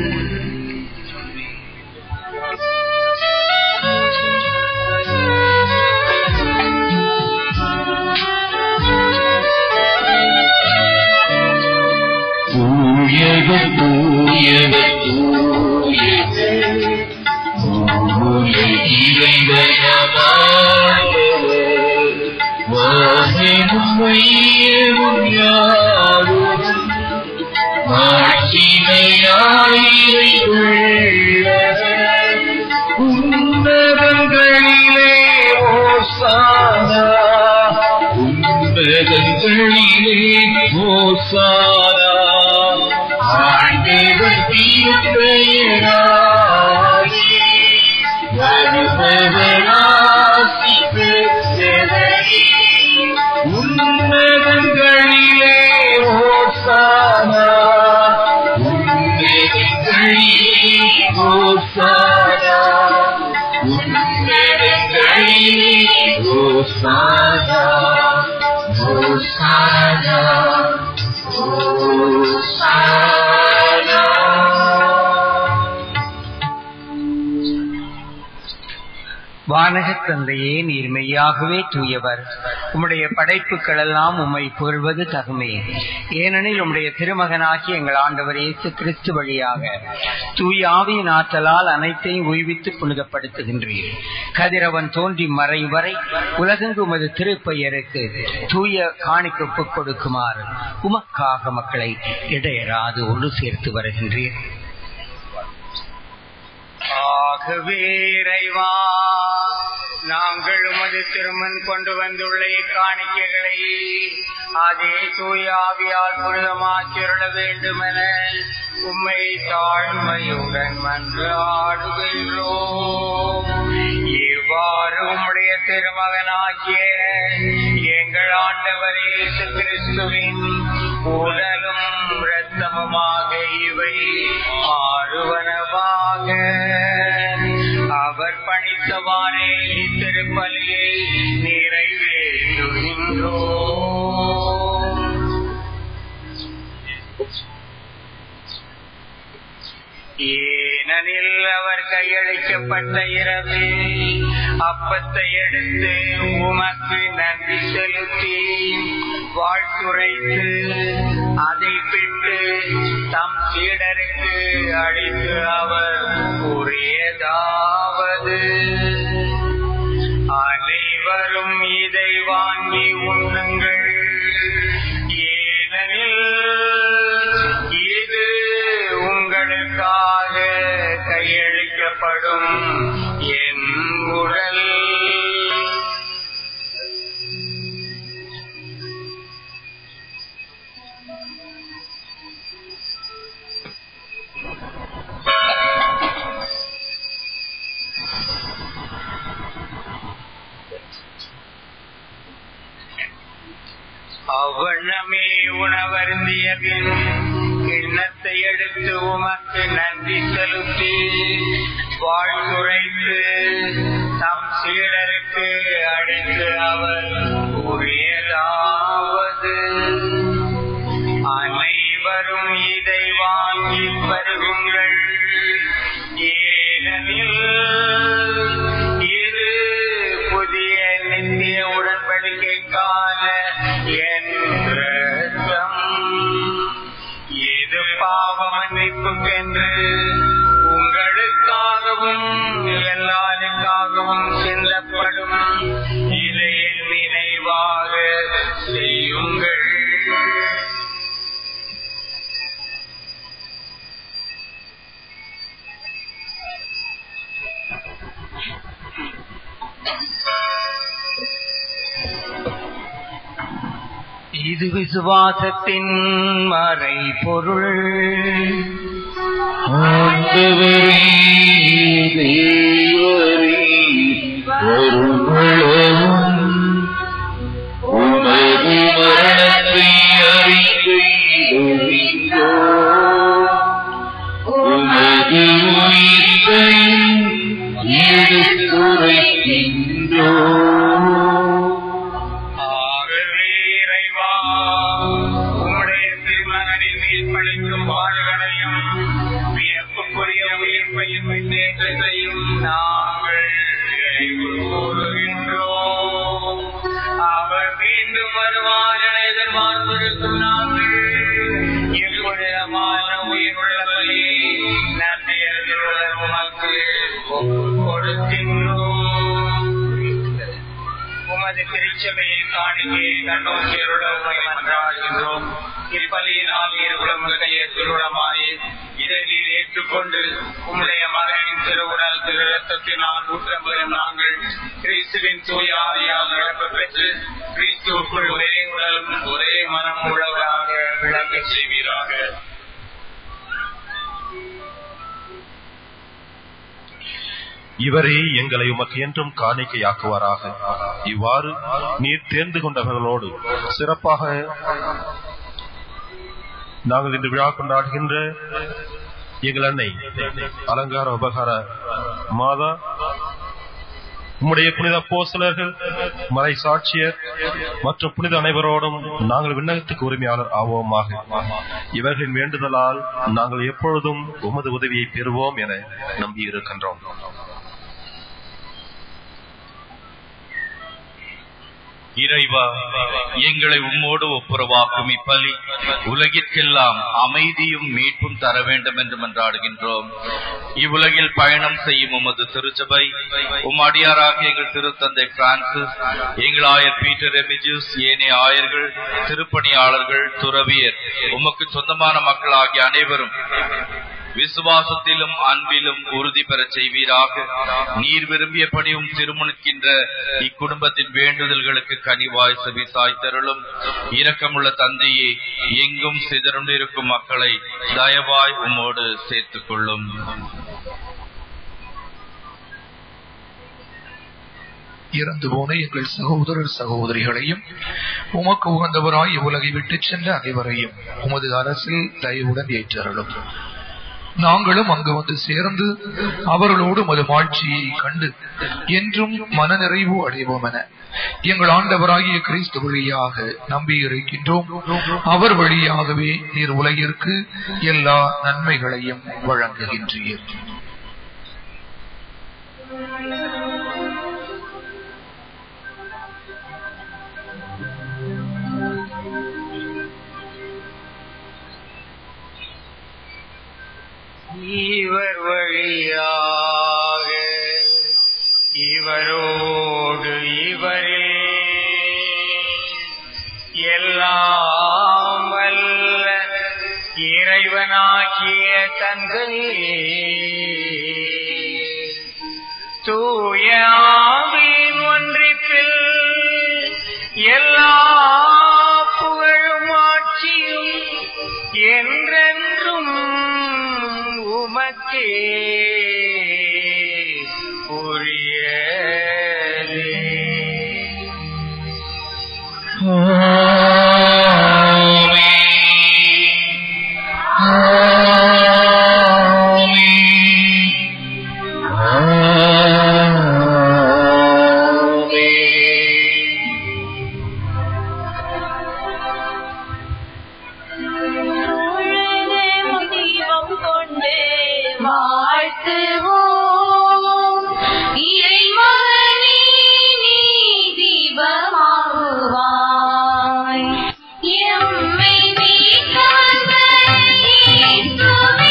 Speaker 10: தூயக தூயக தூயக தூய இறைவனமாண்டவர் வானெனும் மையமும் யாரும் மாட்சிமையாயிரை உள்ளவர் உன்னதங்களிலே ஓசானா உன்னதங்களிலே ஓசானா ஆண்டவர் தீர்ப்பெயராலே வருபவராசி பெற்றவரே உன்னதங்களிலே ஓசானா உன்னதங்களிலே ஓசானா உன்னதங்களிலே ஓசானா ஓசானா
Speaker 2: வானகத் தந்தையே நீர் மெய்யாகவே தூயவர் உம்முடைய படைப்புகள் எல்லாம் உம்மை புகழ்வது தகுமே ஏனெனில் உம்முடைய திருமகனாகி எங்கள் ஆண்டவர் இயேசு கிறிஸ்து வழியாக தூய ஆவியின் ஆற்றலால் அனைத்தையும் உய்வித்து புனிதப்படுத்துகின்றீர் கதிரவன் தோன்றி மறையும் வரை உலகெங்கு உமது திருப்பெயருக்கு தூய காணிக்கொப்பு கொடுக்குமாறு உமக்காக மக்களை இடையராது ஒன்று சேர்த்து வருகின்றீர் ஆகவே இறைவா நாங்கள் உமது திருமன் கொண்டு வந்துள்ள காணிக்கைகளை அதே தூய ஆவியால் புனிதமாக்கிருள வேண்டுமென உம்மை தாழ்மையுடன் மன்றாடுகின்றோம் இவ்வாறு உம்முடைய திருமகனாகிய எங்கள் ஆண்டவர் இயேசு கிறிஸ்துவின் உடலும் இரத்தமுமாக இவை மாறுவனவாக அவர் பணித்தவாறே இத்திருப்பலியை நிறைவேற்றுகின்றோம் ஏனெனில் அவர் கையளிக்கப்பட்ட இரவில் அப்பத்தை எடுத்து உமக்கு நன்றி செலுத்தி வாழ்த்துரைத்து அதை பிட்டு தம் சீடருக்கு அளித்து அவர் கூறியதாவது அனைவரும் இதை வாங்கி உண்ணுங்கள் ஏனெனில் இது உங்களுக்காக கையளிக்கப்படும் என் உடல் அவ்வண்ணமே உணவருந்திய பின் கிண்ணத்தை எடுத்து உமக்கு நன்றி செலுத்தி வாழ்த்துரைத்து தம் சீடருக்கு அழைத்து அவர் கூறியதாவது அனைவரும் இதை வாங்கி பருகுங்கள் ஏனெனில் இது புதிய நித்திய உடன்படிக்கைக்கான என் இரத்தம் இது பாவ மன்னிப்புக்கென்று உங்களுக்காகவும் எல்லாருக்காகவும் சிந்தப்படும் இதை என் நினைவாக செய்யுங்கள் இது விசுவாசத்தின் மறை பொருள்
Speaker 10: ஆண்டவரே தேவரே வருவளவும் உமது மரணத்தை அறிக்கையிடுகின்றோ உமது உயிரையும் எடுத்துரைக்கின்றோ
Speaker 2: ஆகவே இறைவா உம்முடைய திருமகனின் மேல் பழிக்கும் பாடுகளையும் வியப்புக்குரிய உயிர்ப்பையும் தேற்றத்தையும் நாங்கள் நினைவு கூறுகின்றோம் அவர் மீண்டும் வருவார் என எதிர்பார்த்திருக்கும் நாங்கள் எப்பொழுதமான உயிருள்ள பலி நன்மையுடன் உமக்கு ஒப்புக் கொடுக்கின்றோம் உமது திருச்சபையை காணிக்கை கண்ணோக்கியருட உமை மன்றாடுகின்றோம் இப்பலியின் ஆவியர் உடம்புகைய திருவுடமாய் இதை நீர் ஏற்றுக்கொண்டு உம்முடைய மகனின் திருவுடல் திரு ரத்தத்தினால் ஊற்றம் பெறும் நாங்கள் கிறிஸ்துவின் தூய ஆவியால் நிரப்ப பெற்று கிறிஸ்துவுக்குள் ஒரே உடலும் ஒரே மனம் உள்ளவராக
Speaker 4: விளங்கச் செய்வீராக
Speaker 13: இவரே எங்களை உமக்கு என்றும் காணிக்கையாக்குவாராக இவ்வாறு நீர் தேர்ந்து கொண்டவர்களோடு சிறப்பாக நாங்கள் இன்று விழா கொண்டாடுகின்ற எங்கள் அன்னை அலங்கார உபகார மாதா உம்முடைய புனித போசலர்கள் மறை சாட்சியர் மற்றும் புனித அனைவரோடும் நாங்கள் விண்ணகத்துக்கு உரிமையாளர் ஆவோமாக இவர்களின் வேண்டுதலால் நாங்கள் எப்பொழுதும் உமது உதவியை பெறுவோம் என நம்பியிருக்கின்றோம்
Speaker 10: இறைவா எங்களை உம்மோடு ஒப்புரவாக்கும் இப்பலி உலகிற்கெல்லாம் அமைதியும் மீட்பும் தர வேண்டும் என்று மன்றாடுகின்றோம் இவ்வுலகில் பயணம் செய்யும் உமது திருச்சபை உம் அடியாராக எங்கள் திருத்தந்தை பிரான்சிஸ் எங்கள் ஆயர் பீட்டர் எமிஜூஸ் ஏனைய ஆயர்கள் திருப்பணியாளர்கள் துறவியர் உமக்கு சொந்தமான மக்கள் ஆகிய அனைவரும் விசுவாசத்திலும் அன்பிலும் உறுதி பெறச் செய்வீராக நீர் விரும்பியபடியும் திருமணிக்கின்ற இக்குடும்பத்தின் வேண்டுதல்களுக்கு கனிவாய் செவிசாய் தருளும் இரக்கமுள்ள தந்தையே எங்கும் சிதறுண்டிருக்கும் மக்களை தயவாய் உம்மோடு சேர்த்துக் கொள்ளும்
Speaker 14: இறந்து போன எங்கள் சகோதரர் சகோதரிகளையும் உமக்கு உகந்தவராய் இவ்வுலகை விட்டுச் சென்ற அனைவரையும் உமது அரசில் தயவுடன் ஏற்றருளும் நாங்களும் அங்கு வந்து சேர்ந்து அவர்களோடு மது மாட்சியை கண்டு என்றும் மனநிறைவு அடைவோம் என எங்கள் ஆண்டவராகிய கிறிஸ்து வழியாக நம்பியிருக்கின்றோம் அவர் வழியாகவே நீர் உலகிற்கு எல்லா நன்மைகளையும் வழங்குகின்றீர்
Speaker 2: இவர் வழியாக இவரோடு இவரே எல்லாம் வல்ல இறைவனாகிய தந்தையே தூய ஆவியின் ஒன்றிப்பில் எல்லா புகழும் ஆட்சியும் என்றென்றும் உமக்கே உரியதே
Speaker 8: தீபம் கொண்டு வாழ்த்துவோம் இறைமகனே நீ தீபமாகுவாய் எம்மை மீட்க வந்த இயேசுவே,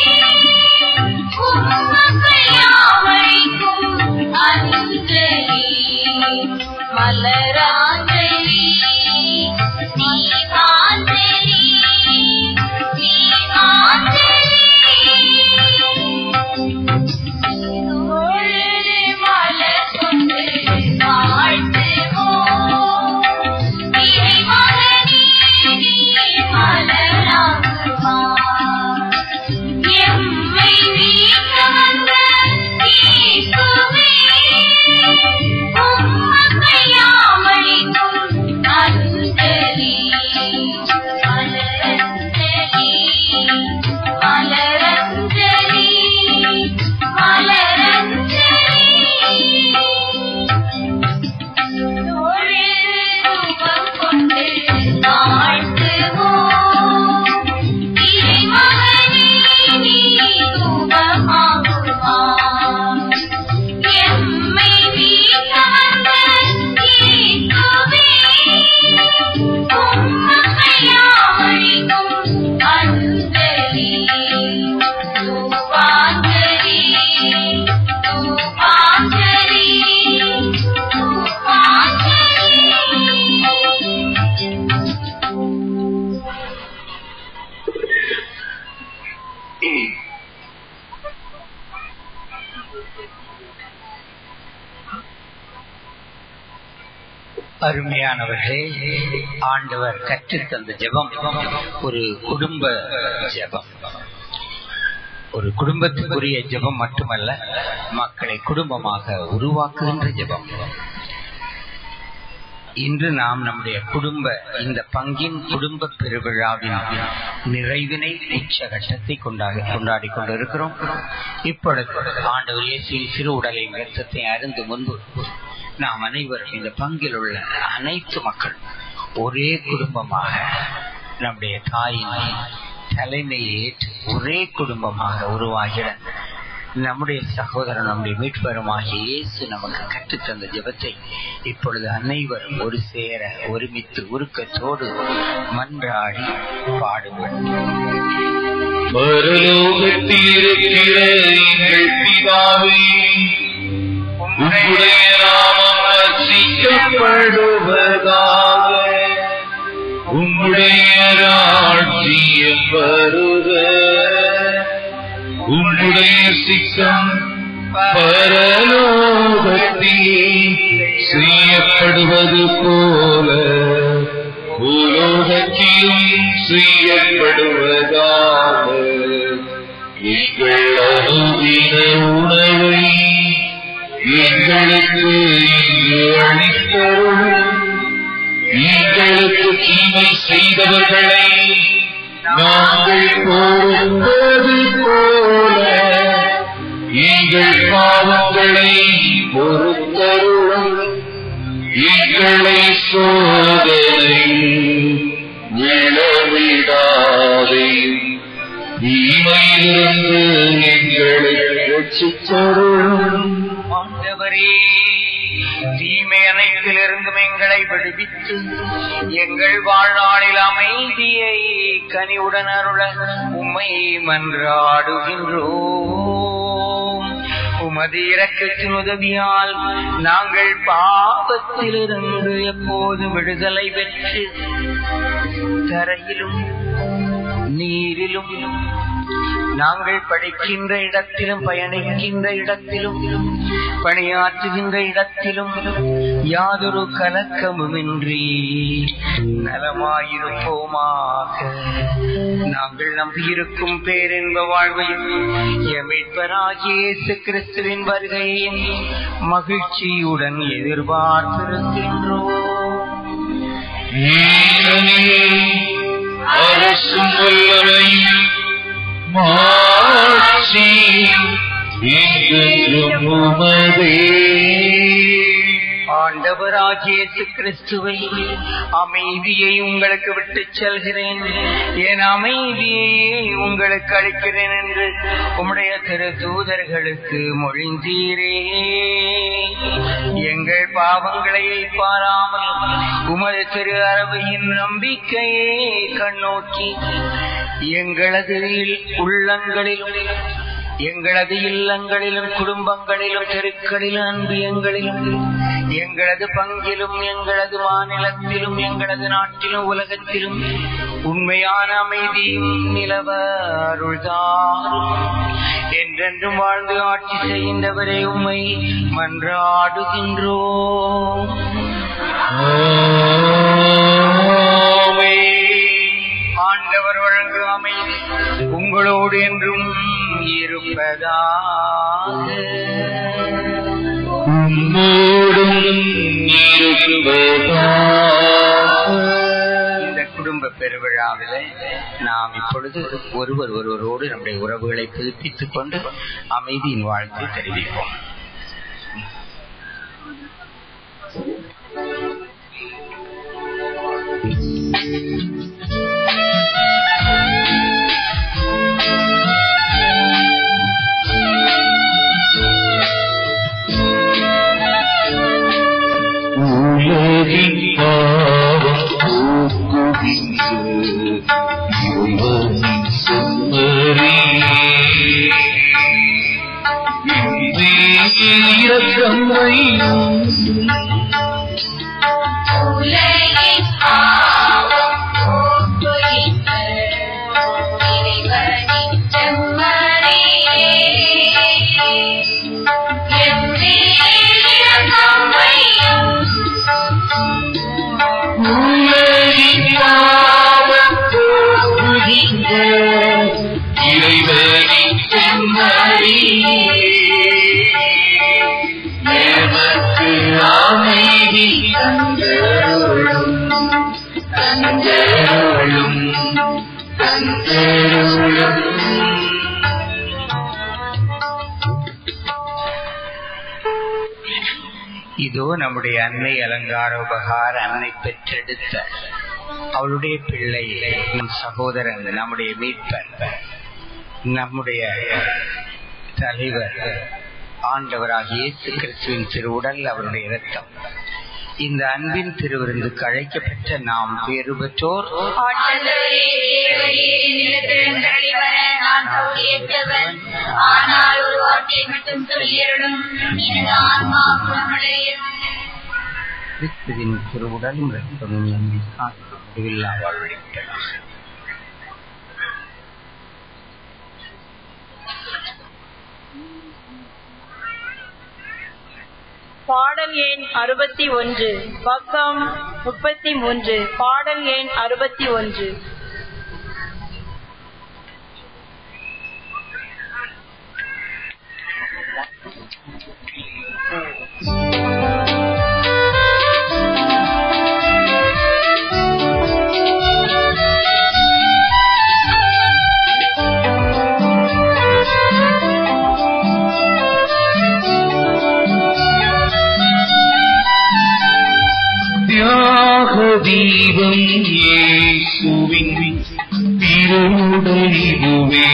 Speaker 8: உம்மக்கள் யாவரைக்கும் அஞ்சலி, மலராஞ்சலி தீபாஞ்சலி மலரஞ்சலி
Speaker 2: அருமையானவர்களே ஆண்டவர் கற்றுத் தந்த ஜெபம் ஒரு குடும்ப ஜெபம் ஒரு குடும்பத்துக்குரிய ஜெபம் மட்டுமல்ல மக்களை குடும்பமாக உருவாக்குகின்ற ஜெபம் இன்று நாம் நம்முடைய குடும்ப இந்த பங்கின் குடும்ப பெருவிழாவின் நிறைவினை உச்சகட்டத்தை கொண்டாடி கொண்டாடி கொண்டிருக்கிறோம் இப்பொழுது ஆண்டவர் இயேசுவின் சிறு உடலின் ரத்தத்தை அறிந்து முன்பு நாம் அனைவரும் இந்த பங்கில் உள்ள அனைத்து மக்கள் ஒரே குடும்பமாக நம்முடைய தாயின் தலைமையை ஏற்று ஒரே குடும்பமாக உருவாகிட நம்முடைய சகோதரன் நம்முடைய மீட்பருமாகிய இயேசு நமக்கு கற்றுத்தந்த ஜெபத்தை இப்பொழுது அனைவரும் ஒரு சேர ஒருமித்து உருக்கத்தோடு மன்றாடி பாடுங்கள்
Speaker 8: பரலோகத்திலிருக்கிற எங்கள் பிதாவே உம்முடைய நாமம் அர்ச்சிக்கப்படுவதாக உம்முடைய ராட்சியம் வருக உம்முடைய சித்தம் பரலோகத்தில் செய்யப்படுவது போல பூலோகத்திலும் செய்யப்படுவதாக எங்கள் அனுதின உணவை எங்களுக்கு இன்று அளித்தருளும் எங்களுக்கு தீமை செய்தவர்களை நாங்கள் பொறுப்பது போல எங்கள் பாவங்களை பொறுத்தருளும் எங்களை சோதனை விழவிடாதே தீமையிலிருந்து எங்களை ரட்சித்தருளும்
Speaker 2: ஆண்டவரே தீமை அனைத்திலிருந்தும் எங்களை விடுவித்து எங்கள் வாழ்நாளில் அமைதியை கனிவுடன் அருள உம்மை மன்றாடுகின்றோம் உமது இரக்கத்தின் உதவியால் நாங்கள் பாவத்திலிருந்து எப்போது விடுதலை பெற்று தரையிலும் நீரிலும் நாங்கள் படிக்கின்ற இடத்திலும் பயணிக்கின்ற இடத்திலும் பணியாற்றுகின்ற இடத்திலும் யாதொரு கலக்கமுமின்றி நலமாயிருப்போமாக நாங்கள் நம்பியிருக்கும் பேரின்ப வாழ்வையும் எமிழ்பராகிய இயேசு கிறிஸ்துவின் வருகையையும் மகிழ்ச்சியுடன் எதிர்பார்த்திருக்கின்றோம்
Speaker 8: அரசும் வல்லமையும் மாட்சி என்றென்றும் உமதே
Speaker 2: ஆண்டவராகிய இயேசு கிறிஸ்துவை அமைதியை உங்களுக்கு விட்டுச் செல்கிறேன் என் அமைதியை உங்களுக்கு அளிக்கிறேன் என்று உம்முடைய திரு தூதர்களுக்கு மொழிந்தீரே எங்கள் பாவங்களை பாராமல் உமது திரு அரவையின் நம்பிக்கையை கண்ணோக்கி எங்களது உள்ளங்களிலும் எங்களது இல்லங்களிலும் குடும்பங்களிலும் தெருக்களிலும் அன்பியங்களிலும் எங்களது பங்கிலும் எங்களது மாநிலத்திலும் எங்களது நாட்டிலும் உலகத்திலும் உண்மையான அமைதியும் நிலவ அருள்தாரும் என்றென்றும் வாழ்ந்து ஆட்சி செய்கின்றவரே உம்மை மன்றாடுகின்றோம் ஆண்டவர் வழங்கு அமைதி உங்களோடு என்றும் இருப்பதாக
Speaker 8: உம்மோடும் இருப்பதாக
Speaker 2: இந்த குடும்ப பெருவிழாவிலே நாம் இப்பொழுது ஒருவர் ஒருவரோடு நம்முடைய உறவுகளை புதுப்பித்துக் கொண்டு அமைதியின் வாழ்த்தை தெரிவிப்போம்
Speaker 8: உலகின் பாவம் போக்குகின்ற இறைவனின் செம்மறியே. என் இரக்கம் வையும் உலகின் பாவம் போக்குகின்ற இறைவனின் செம்மறியே. என் இரக்கம் வையும்
Speaker 2: இதோ நம்முடைய அன்னை அலங்கார உபகார அன்னை பெற்றெடுத்த அவளுடைய பிள்ளை நம் சகோதரன் நம்முடைய மீட்பர் நம்முடைய தலைவர் ஆண்டவராகிய இயேசு கிறிஸ்துவின் திருவுடல் அவருடைய இரத்தம் இந்த அன்பின் திருவிருந்துக்கு அழைக்கப்பட்ட நாம் பேறு பெற்றோர்
Speaker 8: ஆண்டவரே, தேவரே, நிலத்திலிருந்தருளி வர நான் தகுதியற்றவன். ஆனால் ஒரு வார்த்தை மட்டும் சொல்லியருளும் எனது ஆன்மா குணமடையும்
Speaker 2: கிறிஸ்துவின் திருவுடலும் இரத்தமும் நம்மை காத்து முடிவில்லா வாழ்வழிக்கலாம்
Speaker 5: பாடல் எண் அறுபத்தி ஒன்று பக்கம் முப்பத்தி மூன்று பாடல் எண் அறுபத்தி ஒன்று
Speaker 8: தியாக தீபம் இயேசுவின் திருவுடல் இதுவே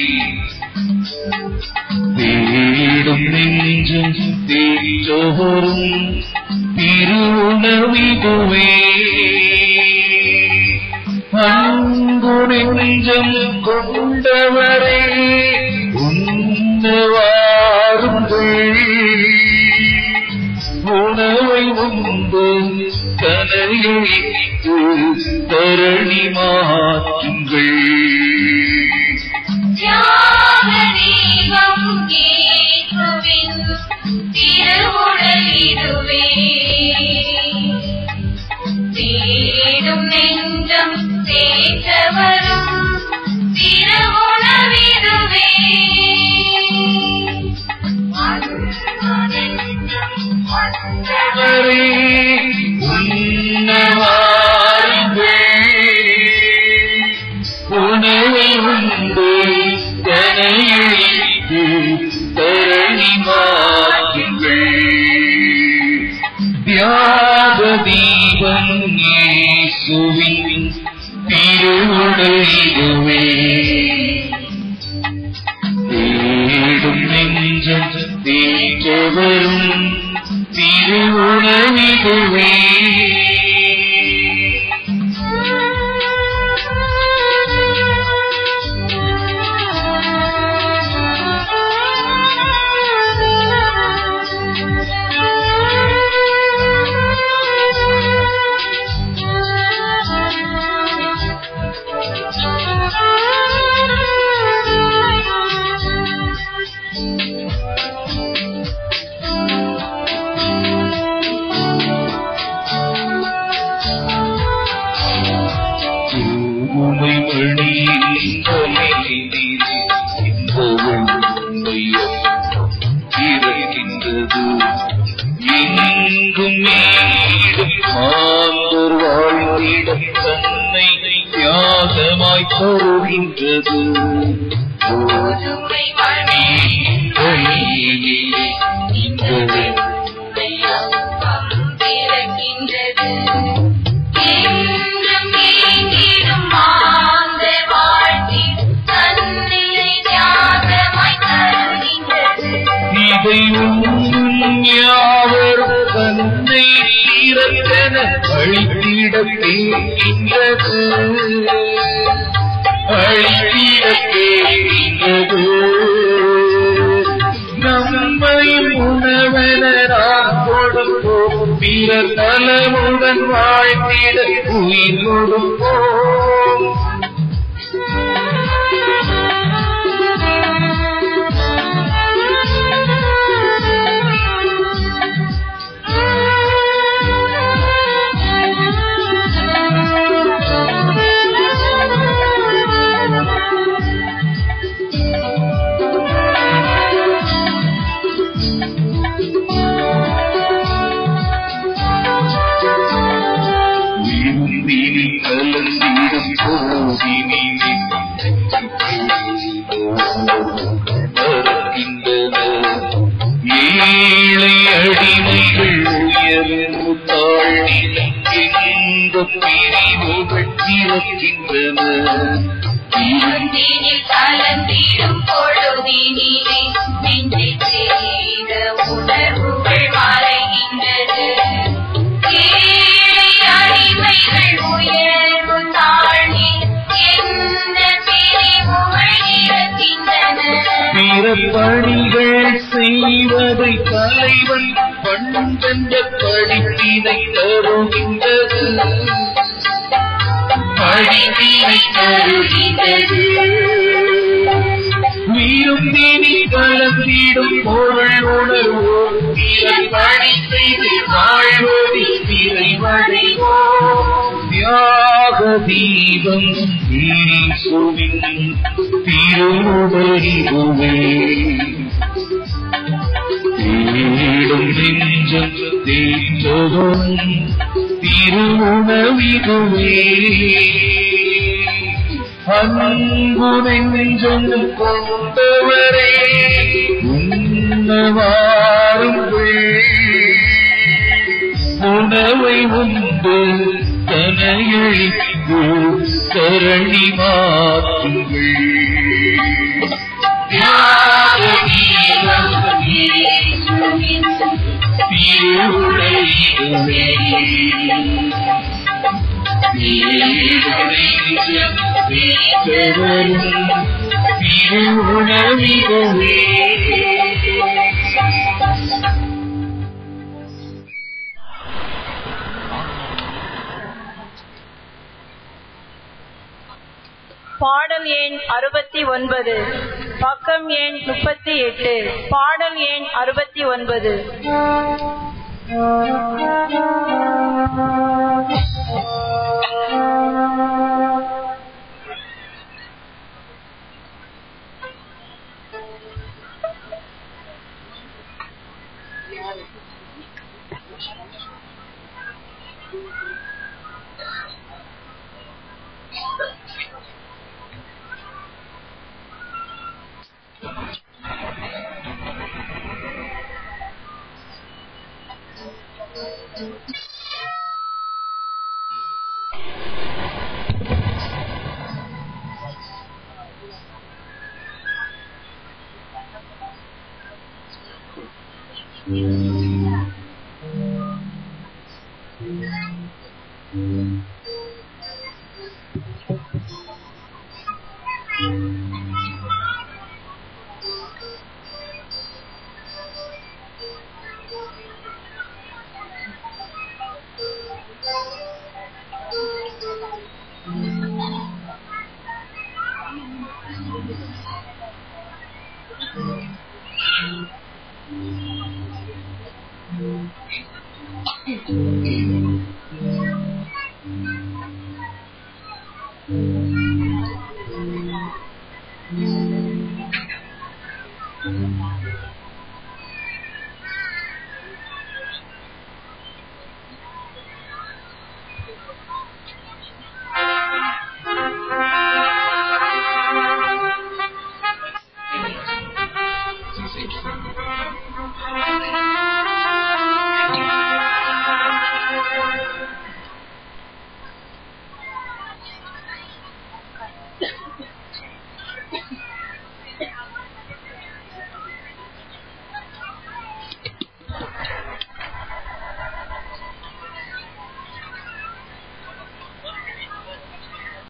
Speaker 8: தேடும் நெஞ்சம் தேற்றவரும் திருவுணவிதுவே அன்பு நெஞ்சம் கொண்டவரே உன்னவாருங்கள் உணவை உண்டு கனையழித்து தரணி மாற்றுங்கள்
Speaker 15: தியாகதீபம் இயேசுவின் திருவுடல் இதுவே. தேடும் நெஞ்சம் தேற்றவரும் திருவுணவிதுவே.
Speaker 8: அவரே உன்னவாருங்கள் உணவை உண்டு கனையழித்து தரணி மாற்றுங்கள் தியாக தீபம் இயேசுவின் திருவுடல் இதுவே தேடும் நெஞ்சம் தேற்றவரும் திருவுணவிதுவே உமை மணியின் தலையினிலே இந்த உண்மை இருக்கின்றது எங்கும் மேடும் மாந்தர் வாழ்ந்திடம் தன்னை தியாகமாய் தருகின்றது
Speaker 15: கோதுமை
Speaker 8: மணியின் தலையினிலே இந்த
Speaker 15: அப்பம் பிறக்கின்றது. என்றும் ஏங்கிடும் மாந்தர் வாழ்வில் தன்னிலை தியாகமாய் தருகின்றது.
Speaker 8: இதை உண்ணும் யாவரும் தன்னை தீரத்தென அழித்திட தேங்கின்றது அழித்திட தேங்கின்றது நம்மையும் உணவனராக கொடுப்போம் பிறர் நலமுடன் வாழ்த்திட உயிர் கொடுப்போம் விரும்பினி கலந்திடும் போதினிலே மறக்கின்றன ஏழை அடிமைகள் பிரிவுகள் பிறக்கின்றன
Speaker 15: திருந்தீனில் கலந்திடும் பொழுதினிலே நெஞ்சில் செய்த உணர்வுகள் மறைகின்றது கீழே அடிமைகள் உயர்வு தாழ்வில் எந்த பிரிவுகள் இருக்கின்றன
Speaker 8: பிறப்பணிகள் செய்வதை தலைவன் பண்டென்ற படிப்பினை தருகின்றது படிப்பினை தருகின்றது விரும்பினி கலந்திடும் பொருள் உணர்வோம் பிறப்பணி செய்து வாழ்வதில் இறைவனைவோம் தியாக தீபம் ஈசுவின் திருமுதறிவுவே தேடும் நெஞ்சம் தேற்றதும் திருவுணவிதுவே அன்பு நெஞ்சம் கொண்டவரே உன்னவாருங்கள் உணவை உண்டு தனையழித்து கரணி மாற்றுங்கள் தியாக தீபம் இயேசுவின் திருவுடையுமே. தீவினைஞ்சம் தீர்த்தவரும் திருவுணவிதுவே.
Speaker 5: பாடல் எண் அறுபத்தி ஒன்பது பக்கம் எண் முப்பத்தி எட்டு பாடல் எண் அறுபத்தி ஒன்பது
Speaker 8: Thank you.